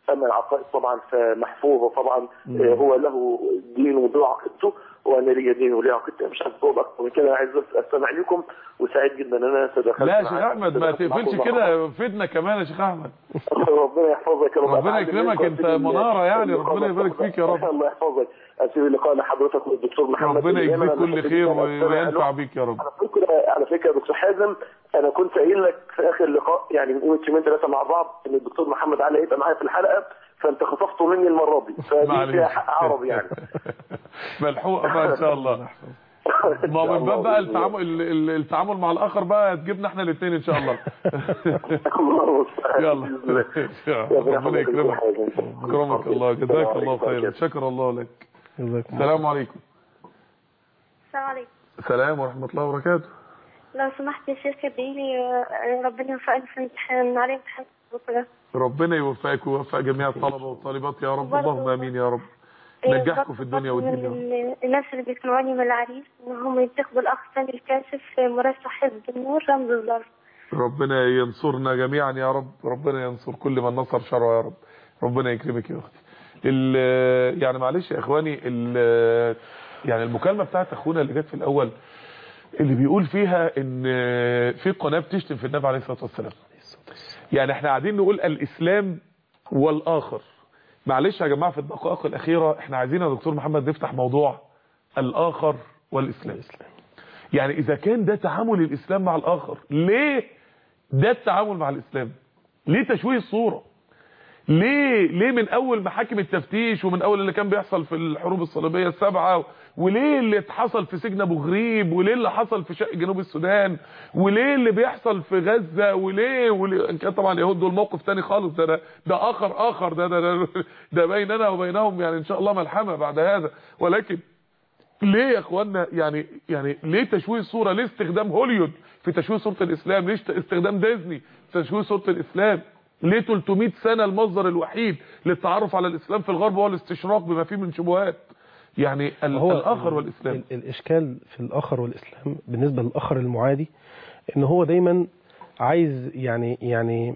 اما العقائد طبعا فمحفوظه طبعا آه، هو له دين وله عقيدته وانا لي دين ولي عقيدتي مش عايز اطول اكتر من كده أنا عايز بس استمع لكم وسعيد جدا ان انا تدخلت لا يا شيخ معاكم. احمد ما تدخلت تقفلش معاكم. كده فدنا كمان يا شيخ احمد ربنا يحفظك يا رب ربنا أتعلم يكرمك، منكم أنت أسيب منارة يعني، اللقاء ربنا ده. يبارك فيك يا رب. الله يحفظك اسيب اللقاء لحضرتك والدكتور محمد ربنا إمام. يجزيك أنا كل بحب خير جداً أستمع وينفع له. بيك يا رب على فكره على فكره يا دكتور حازم انا كنت قايل لك في اخر لقاء يعني من قيمه يومين ثلاثه مع بعض ان الدكتور محمد علي هيبقى معايا في الحلقه فانت خطفته مني المره دي فدي معلش. فيها حق عرب يعني ملحوقه بقى ان شاء الله ما هو من باب بقى التعامل ال- ال- التعامل مع الاخر بقى تجيبنا احنا الاثنين ان شاء الله يلا ربنا يكرمك اكرمك الله جزاك الله خيرا شكر الله لك جزاكم الله السلام عليكم السلام عليكم السلام ورحمه الله وبركاته لو سمحت يا شيخ ادعيلي آه، ربنا يوفقني في الامتحان عليه امتحان بكره ربنا يوفقك ويوفق جميع الطلبه والطالبات يا رب برضو- اللهم امين يا رب إيه، نجحكم برضو في الدنيا برضو والدين يا من رب. ال- الناس اللي بيسمعوني من العريس ان هم ينتخبوا الاخ سامي الكاشف في مرشح حزب النور رمز الظرف ربنا ينصرنا جميعا يا رب ربنا ينصر كل من نصر شرعه يا رب ربنا يكرمك يا اختي ال- يعني معلش يا اخواني ال- يعني المكالمه بتاعت اخونا اللي جت في الاول اللي بيقول فيها ان في قناه بتشتم في النبي عليه الصلاه والسلام يعني احنا قاعدين نقول الاسلام والاخر معلش يا جماعه في الدقائق الاخيره احنا عايزين يا دكتور محمد نفتح موضوع الاخر والاسلام يعني اذا كان ده تعامل الاسلام مع الاخر ليه ده التعامل مع الاسلام ليه تشويه الصوره ليه ليه من اول محاكم التفتيش ومن اول اللي كان بيحصل في الحروب الصليبيه السبعه وليه اللي حصل في سجن ابو غريب وليه اللي حصل في شق جنوب السودان وليه اللي بيحصل في غزه وليه, وليه ان كان طبعا اليهود دول موقف تاني خالص ده ده, ده اخر اخر ده ده, ده ده بيننا وبينهم يعني ان شاء الله ملحمه بعد هذا ولكن ليه يا اخوانا يعني يعني ليه تشويه الصوره ليه استخدام هوليوود في تشويه صوره الاسلام ليه است- استخدام ديزني في تشويه صوره الاسلام ليه 300 سنه المصدر الوحيد للتعرف على الاسلام في الغرب هو الاستشراق بما فيه من شبهات يعني ال- هو الاخر والاسلام ال- الاشكال في الاخر والاسلام بالنسبه للاخر المعادي ان هو دايما عايز يعني يعني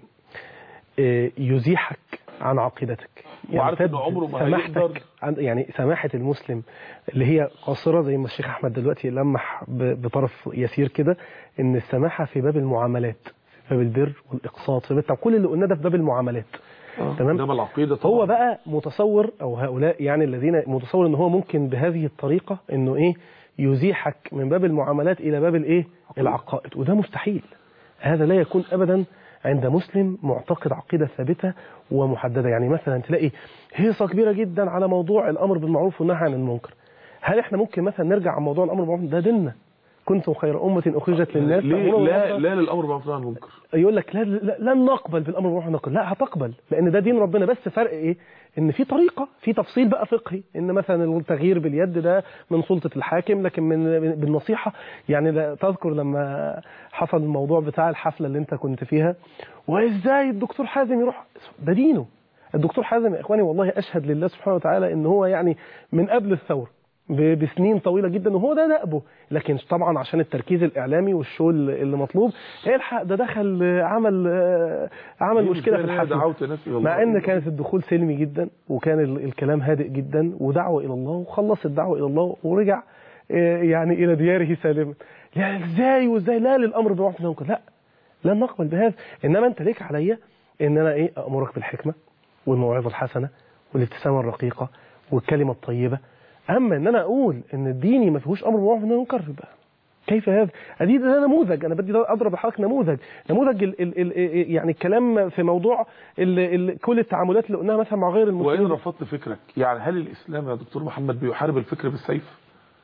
آه، يزيحك عن عقيدتك وعارف يمتد إنه عمره ما سماحتك هيقدر. عن يعني سماحه المسلم اللي هي قاصره زي ما الشيخ احمد دلوقتي لمح ب- بطرف يسير كده ان السماحه في باب المعاملات في باب البر والاقساط في باب طب كل اللي قلناه ده في باب المعاملات تمام انما العقيده طبعا هو بقى متصور او هؤلاء يعني الذين متصور ان هو ممكن بهذه الطريقه انه ايه يزيحك من باب المعاملات الى باب الايه العقائد وده مستحيل هذا لا يكون ابدا عند مسلم معتقد عقيده ثابته ومحدده يعني مثلا تلاقي هيصه كبيره جدا على موضوع الامر بالمعروف والنهي عن المنكر هل احنا ممكن مثلا نرجع عن موضوع الامر بالمعروف ده ديننا كنتم خير امه اخرجت للناس ليه تأمرون لا بالمعروف لا للامر بالمعروف والنهي عن المنكر يقول لك لا, لا لن نقبل بالامر بالمعروف والنهي عن المنكر لا هتقبل لان ده دين ربنا بس فرق ايه ان في طريقه في تفصيل بقى فقهي ان مثلا التغيير باليد ده من سلطه الحاكم لكن من بالنصيحه يعني لا تذكر لما حصل الموضوع بتاع الحفله اللي انت كنت فيها وازاي الدكتور حازم يروح ده دينه الدكتور حازم يا اخواني والله اشهد لله سبحانه وتعالى ان هو يعني من قبل الثوره ب- بسنين طويله جدا وهو ده دأبه لكن طبعا عشان التركيز الاعلامي والشو اللي مطلوب الحق ده دخل آه، عمل آه، عمل مشكله في الحفله دعوت ناس إلى الله. مع ان كانت الدخول سلمي جدا وكان ال- الكلام هادئ جدا ودعوه الى الله وخلص الدعوه الى الله ورجع آه، يعني الى دياره سالما يعني ازاي وازاي لا للامر بالمعروف والنهي عن المنكر لا لن نقبل بهذا انما انت ليك عليا ان انا ايه امرك بالحكمه والموعظه الحسنه والابتسامه الرقيقه والكلمه الطيبه اما ان انا اقول ان الديني ما فيهوش امر بالمعروف والنهي عن المنكر يبقى كيف هذا؟ ادي ده نموذج انا بدي اضرب لحضرتك نموذج نموذج ال ال ال يعني الكلام في موضوع ال ال كل التعاملات اللي قلناها مثلا مع غير وإن المسلمين رفضت فكرك يعني هل الإسلام يا دكتور محمد بيحارب الفكر بالسيف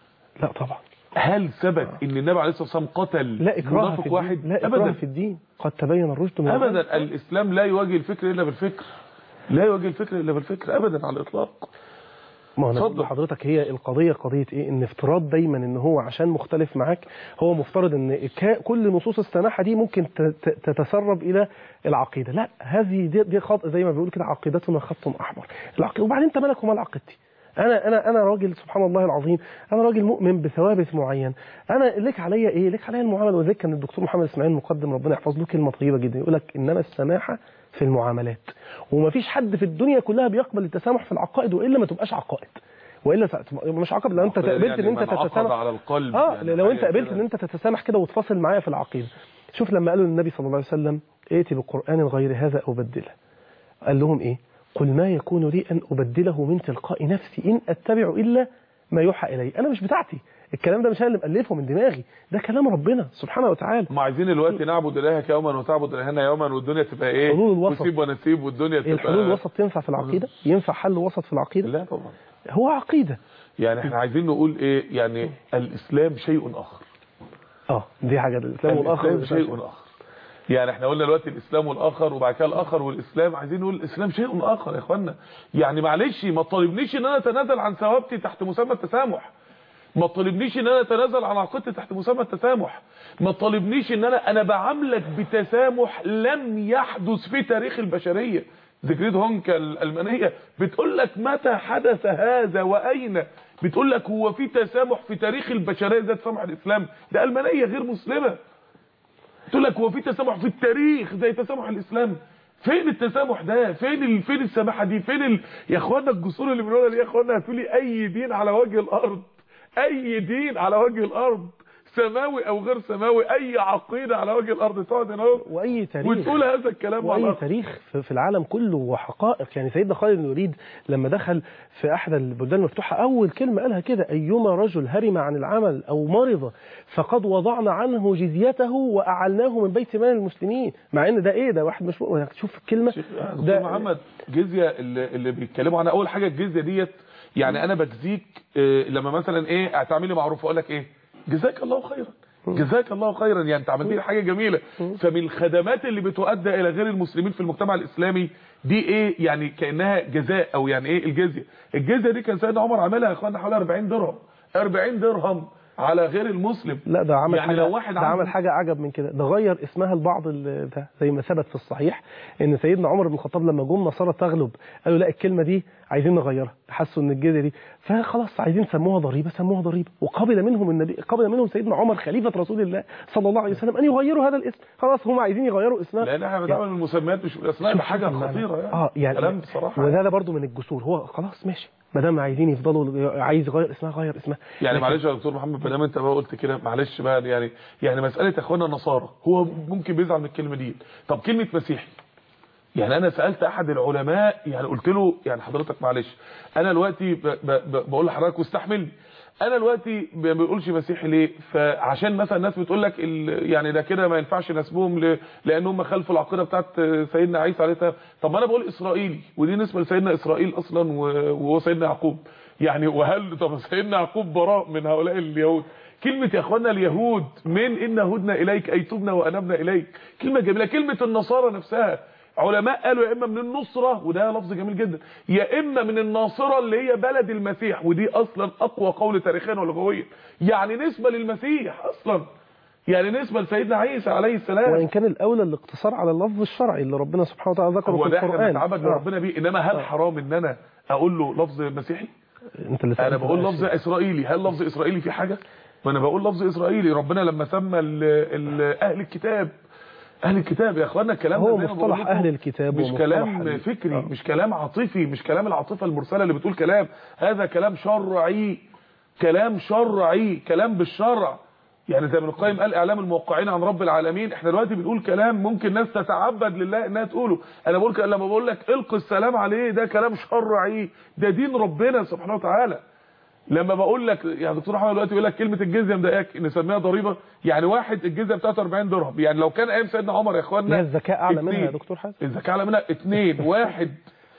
لا طبعا هل ثبت ان النبي عليه الصلاة والسلام قتل لا اكراه منافق في واحد الدين لا اكراه ابدا في الدين قد تبين الرشد من الغي. ابدا الاسلام لا يواجه الفكر الا بالفكر لا يواجه الفكر الا بالفكر ابدا على الاطلاق ما هو انا اتفضل. بقول لحضرتك هي القضيه قضيه ايه ان افتراض دايما ان هو عشان مختلف معاك هو مفترض ان كا- كل نصوص السماحه دي ممكن ت- ت- تتسرب الى العقيده لا هذه دي, دي خط زي ما بيقول كده عقيدتنا خط احمر العقيده وبعدين انت مالك ومال عقيدتي انا انا انا راجل سبحان الله العظيم انا راجل مؤمن بثوابت معين انا لك عليا ايه لك عليا المعامله وذلك كان الدكتور محمد اسماعيل المقدم ربنا يحفظ له كلمه طيبه جدا يقول لك انما السماحه في المعاملات ومفيش حد في الدنيا كلها بيقبل التسامح في العقائد والا ما تبقاش عقائد والا ت- مش عقائد لو انت تقبلت يعني ان انت من عقد تتسامح على القلب اه يعني لو انت حاجة قبلت كده. ان انت تتسامح كده وتفاصل معايا في العقيده شوف لما قالوا للنبي صلى الله عليه وسلم ائتي بقران غير هذا او بدله قال لهم ايه قل ما يكون لي ان ابدله من تلقاء نفسي ان اتبع الا ما يوحى الي انا مش بتاعتي الكلام ده مش انا اللي مالفه من دماغي ده كلام ربنا سبحانه وتعالى هم عايزين الوقت نعبد الهك يوما وتعبد الهنا يوما والدنيا تبقى ايه حلول الوسط. نسيب ونسيب والدنيا تبقى الحلول الوسط تنفع في العقيده ينفع حل وسط في العقيده لا طبعا هو عقيده يعني احنا عايزين نقول ايه يعني الاسلام شيء اخر اه دي حاجه الاسلام والاخر الاسلام شيء اخر يعني احنا قلنا دلوقتي الاسلام والاخر وبعد كده الاخر والاسلام عايزين نقول الاسلام شيء اخر يا اخوانا يعني معلش ما تطالبنيش ان انا اتنازل عن ثوابتي تحت مسمى التسامح ما تطالبنيش ان انا اتنازل عن عقيدتي تحت مسمى التسامح ما تطالبنيش ان انا انا بعاملك بتسامح لم يحدث في تاريخ البشريه زيجريد هونكا الالمانيه بتقول لك متى حدث هذا واين بتقول لك هو في تسامح في تاريخ البشريه زي تسامح الاسلام ده المانيه غير مسلمه تقول لك هو في تسامح في التاريخ زي تسامح الاسلام فين التسامح ده فين ال... فين السماحه دي فين ال... يا اخوانا الجسور اللي بنقولها دي يا اخوانا هاتوا لي اي دين على وجه الارض اي دين على وجه الارض سماوي او غير سماوي اي عقيده على وجه الارض تقعد هنا اهو واي تاريخ وتقول هذا الكلام مع واي الآخر. تاريخ في في العالم كله وحقائق يعني سيدنا خالد بن الوليد لما دخل في احدى البلدان المفتوحه اول كلمه قالها كده ايما رجل هرم عن العمل او مرض فقد وضعنا عنه جزيته واعلناه من بيت مال المسلمين مع ان ده ايه ده واحد مش مؤمن شوف الكلمه شيخ دكتور محمد جزيه اللي, اللي بيتكلموا عنها اول حاجه الجزيه ديت يعني انا بجزيك إيه لما مثلا ايه تعملي معروف اقول لك ايه جزاك الله خيرا جزاك الله خيرا يعني انت عملت لي حاجه جميله فمن الخدمات اللي بتؤدى الى غير المسلمين في المجتمع الاسلامي دي ايه يعني كانها جزاء او يعني ايه الجزيه الجزيه دي كان سيدنا عمر عاملها يا اخوانا حوالي 40 درهم 40 درهم على غير المسلم لا ده عمل يعني حاجه لو واحد ده عنده- عمل حاجه اعجب من كده ده غير اسمها لبعض ال- ده زي ما ثبت في الصحيح ان سيدنا عمر بن الخطاب لما جم نصارى تغلب قالوا لا الكلمه دي عايزين نغيرها حسوا ان الجزيه دي فخلاص عايزين سموها ضريبه سموها ضريبه وقبل منهم النبي قبل منهم سيدنا عمر خليفه رسول الله صلى الله عليه وسلم ان يغيروا هذا الاسم خلاص هم عايزين يغيروا اسمها لان احنا بنتعامل بالمسميات مش بالاسماء شوف ده حاجه شوف المعنى. خطيره يعني اه يعني كلام بصراحه وده ده برضو من الجسور هو خلاص ماشي ما دام عايزين يفضلوا عايز يغير اسمها غير اسمها يعني لكن- معلش يا دكتور محمد ما دام انت بقى قلت كده معلش بقى يعني يعني مساله اخوانا النصارى هو ممكن بيزعل من الكلمه دي طب كلمه مسيحي يعني انا سالت احد العلماء يعني قلت له يعني حضرتك معلش انا دلوقتي ب- ب- ب- بقول لحضرتك واستحملني انا دلوقتي ما بقولش مسيحي ليه فعشان مثلا الناس بتقول لك ال- يعني ده كده ما ينفعش نسبهم ل- لان هم خلفوا العقيده بتاعت سيدنا عيسى عليه السلام طب ما انا بقول اسرائيلي ودي نسبه لسيدنا اسرائيل اصلا و- وهو سيدنا يعقوب يعني وهل طب سيدنا يعقوب براء من هؤلاء اليهود كلمة يا اخوانا اليهود من إن هدنا إليك أي تبنا وأنبنا إليك كلمة جميلة كلمة النصارى نفسها علماء قالوا يا إما من النصرة وده لفظ جميل جدا يا إما من الناصرة اللي هي بلد المسيح ودي أصلا أقوى قول تاريخيا ولغويا يعني نسبة للمسيح أصلا يعني نسبة لسيدنا عيسى عليه السلام وان كان الاولى الاقتصار على اللفظ الشرعي اللي ربنا سبحانه وتعالى ذكره هو في ده احنا القران بنتعبد آه. لربنا بيه انما هل حرام ان انا اقول له لفظ مسيحي انت اللي انا سألت بقول بقى لفظ شيء. اسرائيلي هل لفظ اسرائيلي في حاجه ما انا بقول لفظ اسرائيلي ربنا لما سمى ال ال اهل الكتاب اهل الكتاب يا اخوانا الكلام هو ده زي ما بقول مصطلح لكم أهل الكتاب مش ومصطلح كلام ال- فكري آه. مش كلام عاطفي مش كلام العاطفه المرسله اللي بتقول كلام هذا كلام شرعي كلام شرعي كلام بالشرع يعني زي ما ابن القيم قال اعلام الموقعين عن رب العالمين احنا دلوقتي بنقول كلام ممكن ناس تتعبد لله انها تقوله انا بقول ك- لما بقول لك القي السلام عليه ده كلام شرعي ده دين ربنا سبحانه وتعالى لما بقول لك يعني دكتور احمد دلوقتي يقول لك كلمه الجزيه مضايقاك نسميها ضريبه يعني واحد الجزيه بتاعته 40 درهم يعني لو كان ايام سيدنا عمر يا اخوانا هي الزكاه اعلى منها يا اتنين. دكتور حازم الزكاه اعلى منها اثنين واحد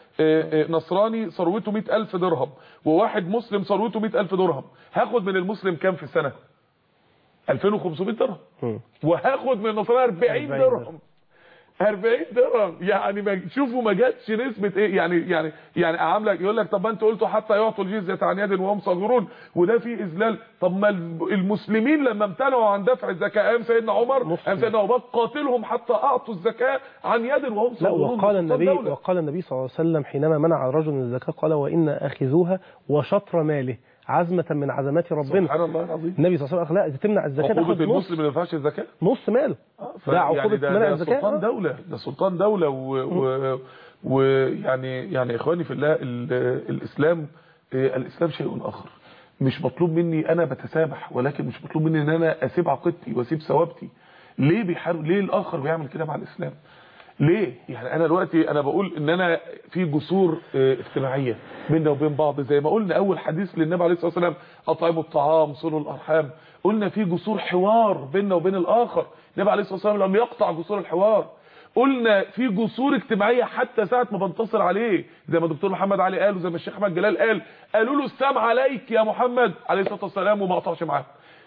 آه، آه، نصراني ثروته 100000 درهم وواحد مسلم ثروته 100000 درهم هاخد من المسلم كام في السنه 2500 درهم مم. وهاخد من النصراني 40 40 درهم 40 درهم يعني ما شوفوا ما جاتش نسبه ايه يعني يعني يعني عاملك يقول لك طب ما انتوا قلتوا حتى يعطوا الجزيه عن يد وهم صاغرون وده فيه اذلال طب ما المسلمين لما امتنعوا عن دفع الزكاه ايام سيدنا عمر مسلم. ايام سيدنا ابو بكر قاتلهم حتى اعطوا الزكاه عن يد وهم لا صاغرون وقال سلطان النبي دولة. وقال النبي صلى الله عليه وسلم حينما منع الرجل من الزكاة قال وإن أخذوها وشطر ماله عزمة من عزمات ربنا سبحان الله العظيم النبي صلى الله عليه وسلم قال لا تمنع الزكاة عقوبه تاخد نص المسلم ما ينفعش الزكاه نص ماله ف- ده عقوبة ده, منع ده الزكاة سلطان آه. دولة ده سلطان دولة و- و- ويعني يعني اخواني في الله ال- الاسلام آه، الاسلام شيء اخر مش مطلوب مني انا بتسامح ولكن مش مطلوب مني ان انا اسيب عقيدتي واسيب ثوابتي ليه بيحارب ليه الاخر بيعمل كده مع الاسلام ليه يعني انا دلوقتي انا بقول ان انا في جسور آه، اجتماعيه بيننا وبين بعض زي ما قلنا اول حديث للنبي عليه الصلاه والسلام اطعموا الطعام صلوا الارحام قلنا في جسور حوار بيننا وبين الاخر النبي عليه الصلاه والسلام لم يقطع جسور الحوار قلنا في جسور اجتماعيه حتى ساعه ما بنتصر عليه زي ما الدكتور محمد علي قال وزي ما الشيخ احمد جلال قال قالوا له السلام عليك يا محمد عليه الصلاه والسلام وما قطعش معاهم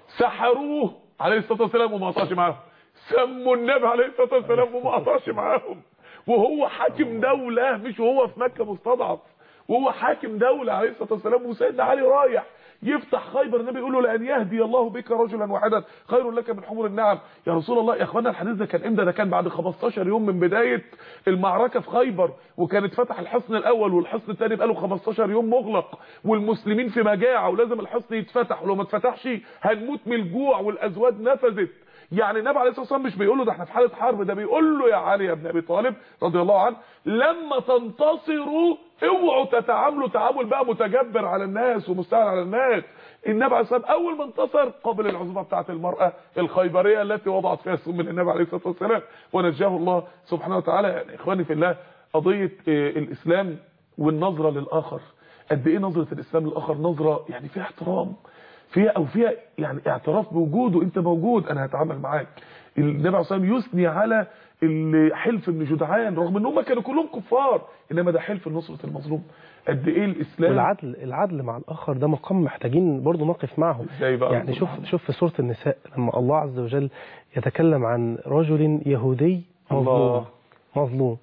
سحروه عليه الصلاه والسلام وما قطعش معاهم سموا النبي عليه الصلاه والسلام وما قطعش معاهم وهو حاكم دوله مش وهو في مكه مستضعف وهو حاكم دوله عليه الصلاه والسلام وسيدنا علي رايح يفتح خيبر النبي يقول له لان يهدي الله بك رجلا واحدا خير لك من حمر النعم يا رسول الله يا اخوانا الحديث ده كان امتى ده كان بعد 15 يوم من بدايه المعركه في خيبر وكانت فتح الحصن الاول والحصن الثاني بقاله 15 يوم مغلق والمسلمين في مجاعه ولازم الحصن يتفتح ولو ما اتفتحش هنموت من الجوع والازواج نفذت يعني النبي عليه الصلاه والسلام مش بيقول له ده احنا في حاله حرب ده بيقول له يا علي يا ابن ابي طالب رضي الله عنه لما تنتصروا اوعوا تتعاملوا تعامل بقى متجبر على الناس ومستعل على الناس النبي عليه الصلاه والسلام اول ما انتصر قبل العزومه بتاعه المراه الخيبريه التي وضعت فيها السم من النبي عليه الصلاه والسلام ونجاه الله سبحانه وتعالى يعني اخواني في الله قضيه آه، الاسلام والنظره للاخر قد ايه نظره الاسلام للاخر نظره يعني فيها احترام فيها او فيها يعني اعتراف بوجوده انت موجود انا هتعامل معاك النبي عليه الصلاه والسلام يثني على الحلف بن جدعان رغم ان هم كانوا كلهم كفار انما ده حلف لنصره المظلوم قد ايه الاسلام والعدل العدل مع الآخر ده مقام محتاجين برضو نقف معه ازاي بقى يعني شوف شوف في سورة النساء لما الله عز وجل يتكلم عن رجل يهودي مظلوم الله. مظلوم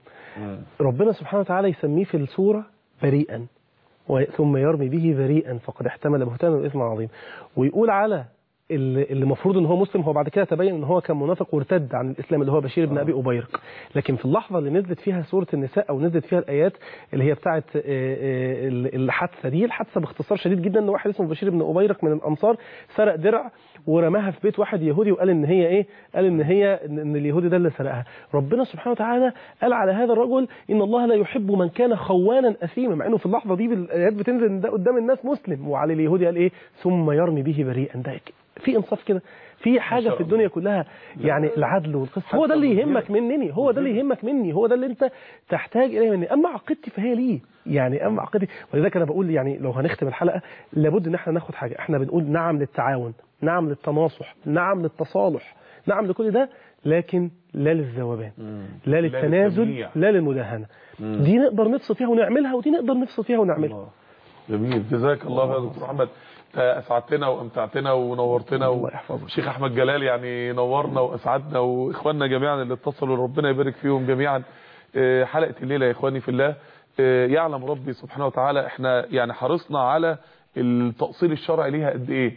ربنا سبحانه وتعالى يسميه في السورة بريئا و- ثم يرمي به بريئا فقد احتمل بهتانا واثما عظيم ويقول على اللي اللي المفروض ان هو مسلم هو بعد كده تبين ان هو كان منافق وارتد عن الاسلام اللي هو بشير بن ابي ابيرق لكن في اللحظه اللي نزلت فيها سوره النساء او نزلت فيها الايات اللي هي بتاعه آه، آه، الحادثه دي الحادثه باختصار شديد جدا ان واحد اسمه بشير بن ابيرق من الانصار سرق درع ورماها في بيت واحد يهودي وقال ان هي ايه قال ان هي ان إن اليهودي ده اللي سرقها ربنا سبحانه وتعالى قال على هذا الرجل ان الله لا يحب من كان خوانا اثيما مع انه في اللحظه دي الايات بتنزل إن ده قدام الناس مسلم وعلى اليهودي قال ايه ثم يرمي به بريئا ده في انصاف كده في حاجه شاء في الدنيا كلها يعني العدل والقسط هو ده اللي يهمك مني هو ده اللي يهمك مني هو ده اللي انت تحتاج اليه مني اما عقيدتي فهي ليه يعني اما عقيدتي ولذلك انا بقول يعني لو هنختم الحلقه لابد ان احنا ناخد حاجه احنا بنقول نعم للتعاون نعم للتناصح نعم للتصالح نعم لكل ده لكن لا للذوبان لا للتنازل للتمييع. لا للمداهنه دي نقدر نفصل فيها ونعملها ودي نقدر نفصل فيها ونعملها الله. جميل جزاك الله يا دكتور محمد أنت اسعدتنا وامتعتنا ونورتنا الله يحفظك. الشيخ احمد جلال يعني نورنا واسعدنا واخواننا جميعا اللي اتصلوا ربنا يبارك فيهم جميعا آه، حلقه الليله يا اخواني في الله آه، يعلم ربي سبحانه وتعالى احنا يعني حرصنا على التأصيل الشرعي ليها قد ايه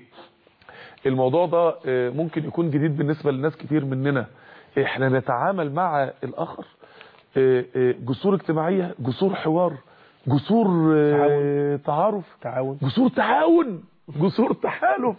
الموضوع ده آه، ممكن يكون جديد بالنسبة لناس كتير مننا احنا نتعامل مع الاخر آه، آه، جسور اجتماعية جسور حوار جسور آه، تعارف تعاون جسور تعاون جسور تحالف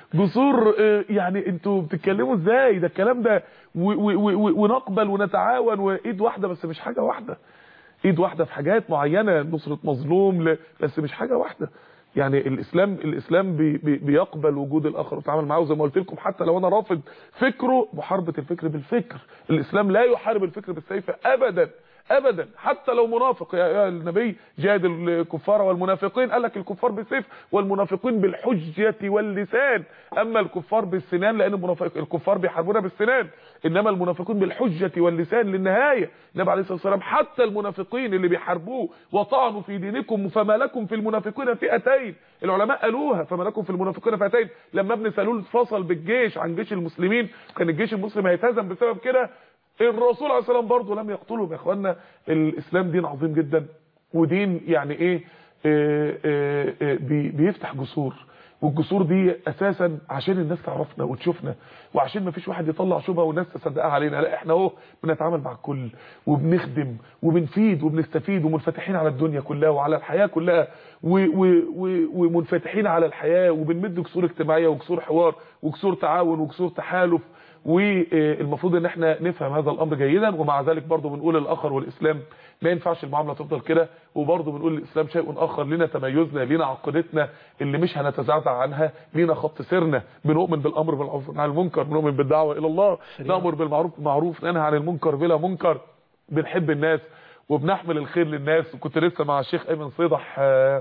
جسور آه، يعني انتوا بتتكلموا ازاي ده الكلام ده و- و- و- ونقبل ونتعاون وايد واحده بس مش حاجه واحده ايد واحده في حاجات معينه نصره مظلوم ل- بس مش حاجه واحده يعني الاسلام الاسلام بي بي بيقبل وجود الاخر ويتعامل معاه وزي ما قلت لكم حتى لو انا رافض فكره محاربه الفكر بالفكر الاسلام لا يحارب الفكر بالسيف ابدا ابدا حتى لو منافق يا يا النبي جاد الكفار والمنافقين قال لك الكفار بالسيف والمنافقين بالحجه واللسان اما الكفار بالسنان لان المنافق الكفار بيحاربونا بالسنان انما المنافقون بالحجه واللسان للنهايه النبي عليه الصلاه والسلام حتى المنافقين اللي بيحاربوه وطعنوا في دينكم فما لكم في المنافقين فئتين العلماء قالوها فما لكم في المنافقين فئتين لما ابن سلول فصل بالجيش عن جيش المسلمين كان الجيش المسلم هيتهزم بسبب كده الرسول عليه السلام برضه لم يقتلهم يا اخوانا الاسلام دين عظيم جدا ودين يعني ايه آه، آه، آه، بي- بيفتح جسور والجسور دي اساسا عشان الناس تعرفنا وتشوفنا وعشان ما فيش واحد يطلع شبهه والناس تصدقها علينا لا احنا اهو بنتعامل مع الكل وبنخدم وبنفيد وبنستفيد ومنفتحين على الدنيا كلها وعلى الحياه كلها و و و ومنفتحين على الحياه وبنمد جسور اجتماعيه وجسور حوار وجسور تعاون وجسور تحالف والمفروض ان احنا نفهم هذا الامر جيدا ومع ذلك برضه بنقول الاخر والاسلام ما ينفعش المعامله تفضل كده وبرضه بنقول الاسلام شيء اخر لنا تميزنا لنا عقيدتنا اللي مش هنتزعزع عنها لنا خط سيرنا بنؤمن بالامر بالمعروف والنهي عن المنكر بنؤمن بالدعوه الى الله نامر بالمعروف بالمعروف ننهى عن المنكر بلا منكر بنحب الناس وبنحمل الخير للناس وكنت لسه مع الشيخ ايمن صيدح آه،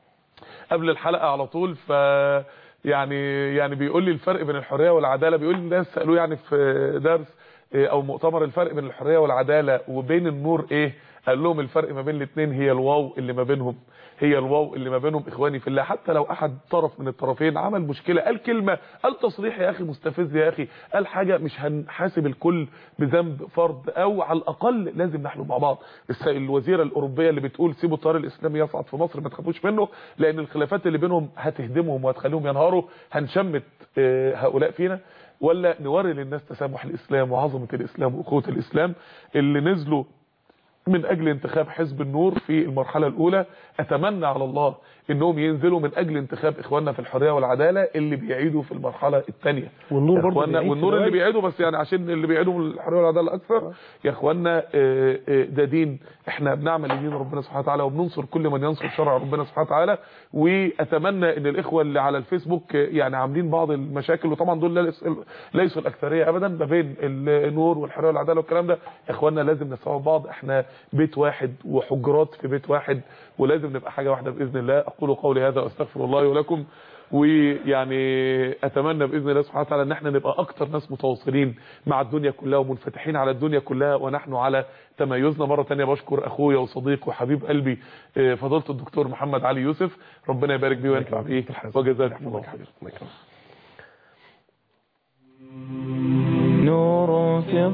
قبل الحلقه على طول ف يعني يعني بيقول لي الفرق بين الحريه والعداله بيقول لي الناس سالوه يعني في درس إيه، او مؤتمر الفرق بين الحريه والعداله وبين النور ايه قال لهم الفرق ما بين الاثنين هي الواو اللي ما بينهم هي الواو اللي ما بينهم اخواني في الله حتى لو احد طرف من الطرفين عمل مشكله قال كلمه قال تصريح يا اخي مستفز يا اخي قال حاجه مش هنحاسب الكل بذنب فرد او على الاقل لازم نحلو مع بعض الس- الوزيره الاوروبيه اللي بتقول سيبوا التيار الاسلامي يصعد في مصر ما تخافوش منه لان الخلافات اللي بينهم هتهدمهم وهتخليهم ينهاروا هنشمت آه، هؤلاء فينا ولا نوري للناس تسامح الاسلام وعظمه الاسلام واخوه الاسلام اللي نزلوا من اجل انتخاب حزب النور في المرحله الاولى اتمنى على الله انهم ينزلوا من اجل انتخاب اخواننا في الحريه والعداله اللي بيعيدوا في المرحله الثانيه والنور يا برضه اخوانا بيعيد والنور في اللي الوقت. بيعيدوا بس يعني عشان اللي بيعيدوا من الحريه والعداله اكثر يا اخوانا آه، آه، ده دين احنا بنعمل لدين ربنا سبحانه وتعالى وبننصر كل من ينصر شرع ربنا سبحانه وتعالى واتمنى ان الاخوه اللي على الفيسبوك آه، يعني عاملين بعض المشاكل وطبعا دول ليس- ليسوا الاكثريه ابدا ما بين النور والحريه والعداله والكلام ده يا اخوانا لازم نستوعب بعض احنا بيت واحد وحجرات في بيت واحد ولازم نبقى حاجه واحده باذن الله اقول قولي هذا واستغفر الله ولكم ويعني اتمنى باذن الله سبحانه وتعالى ان احنا نبقى اكتر ناس متواصلين مع الدنيا كلها ومنفتحين على الدنيا كلها ونحن على تميزنا مره ثانيه بشكر اخويا وصديقي وحبيب قلبي آه، فضيله الدكتور محمد علي يوسف ربنا يبارك بيه وينفع بيه وجزاكم الله خير الله يكرمك. نور في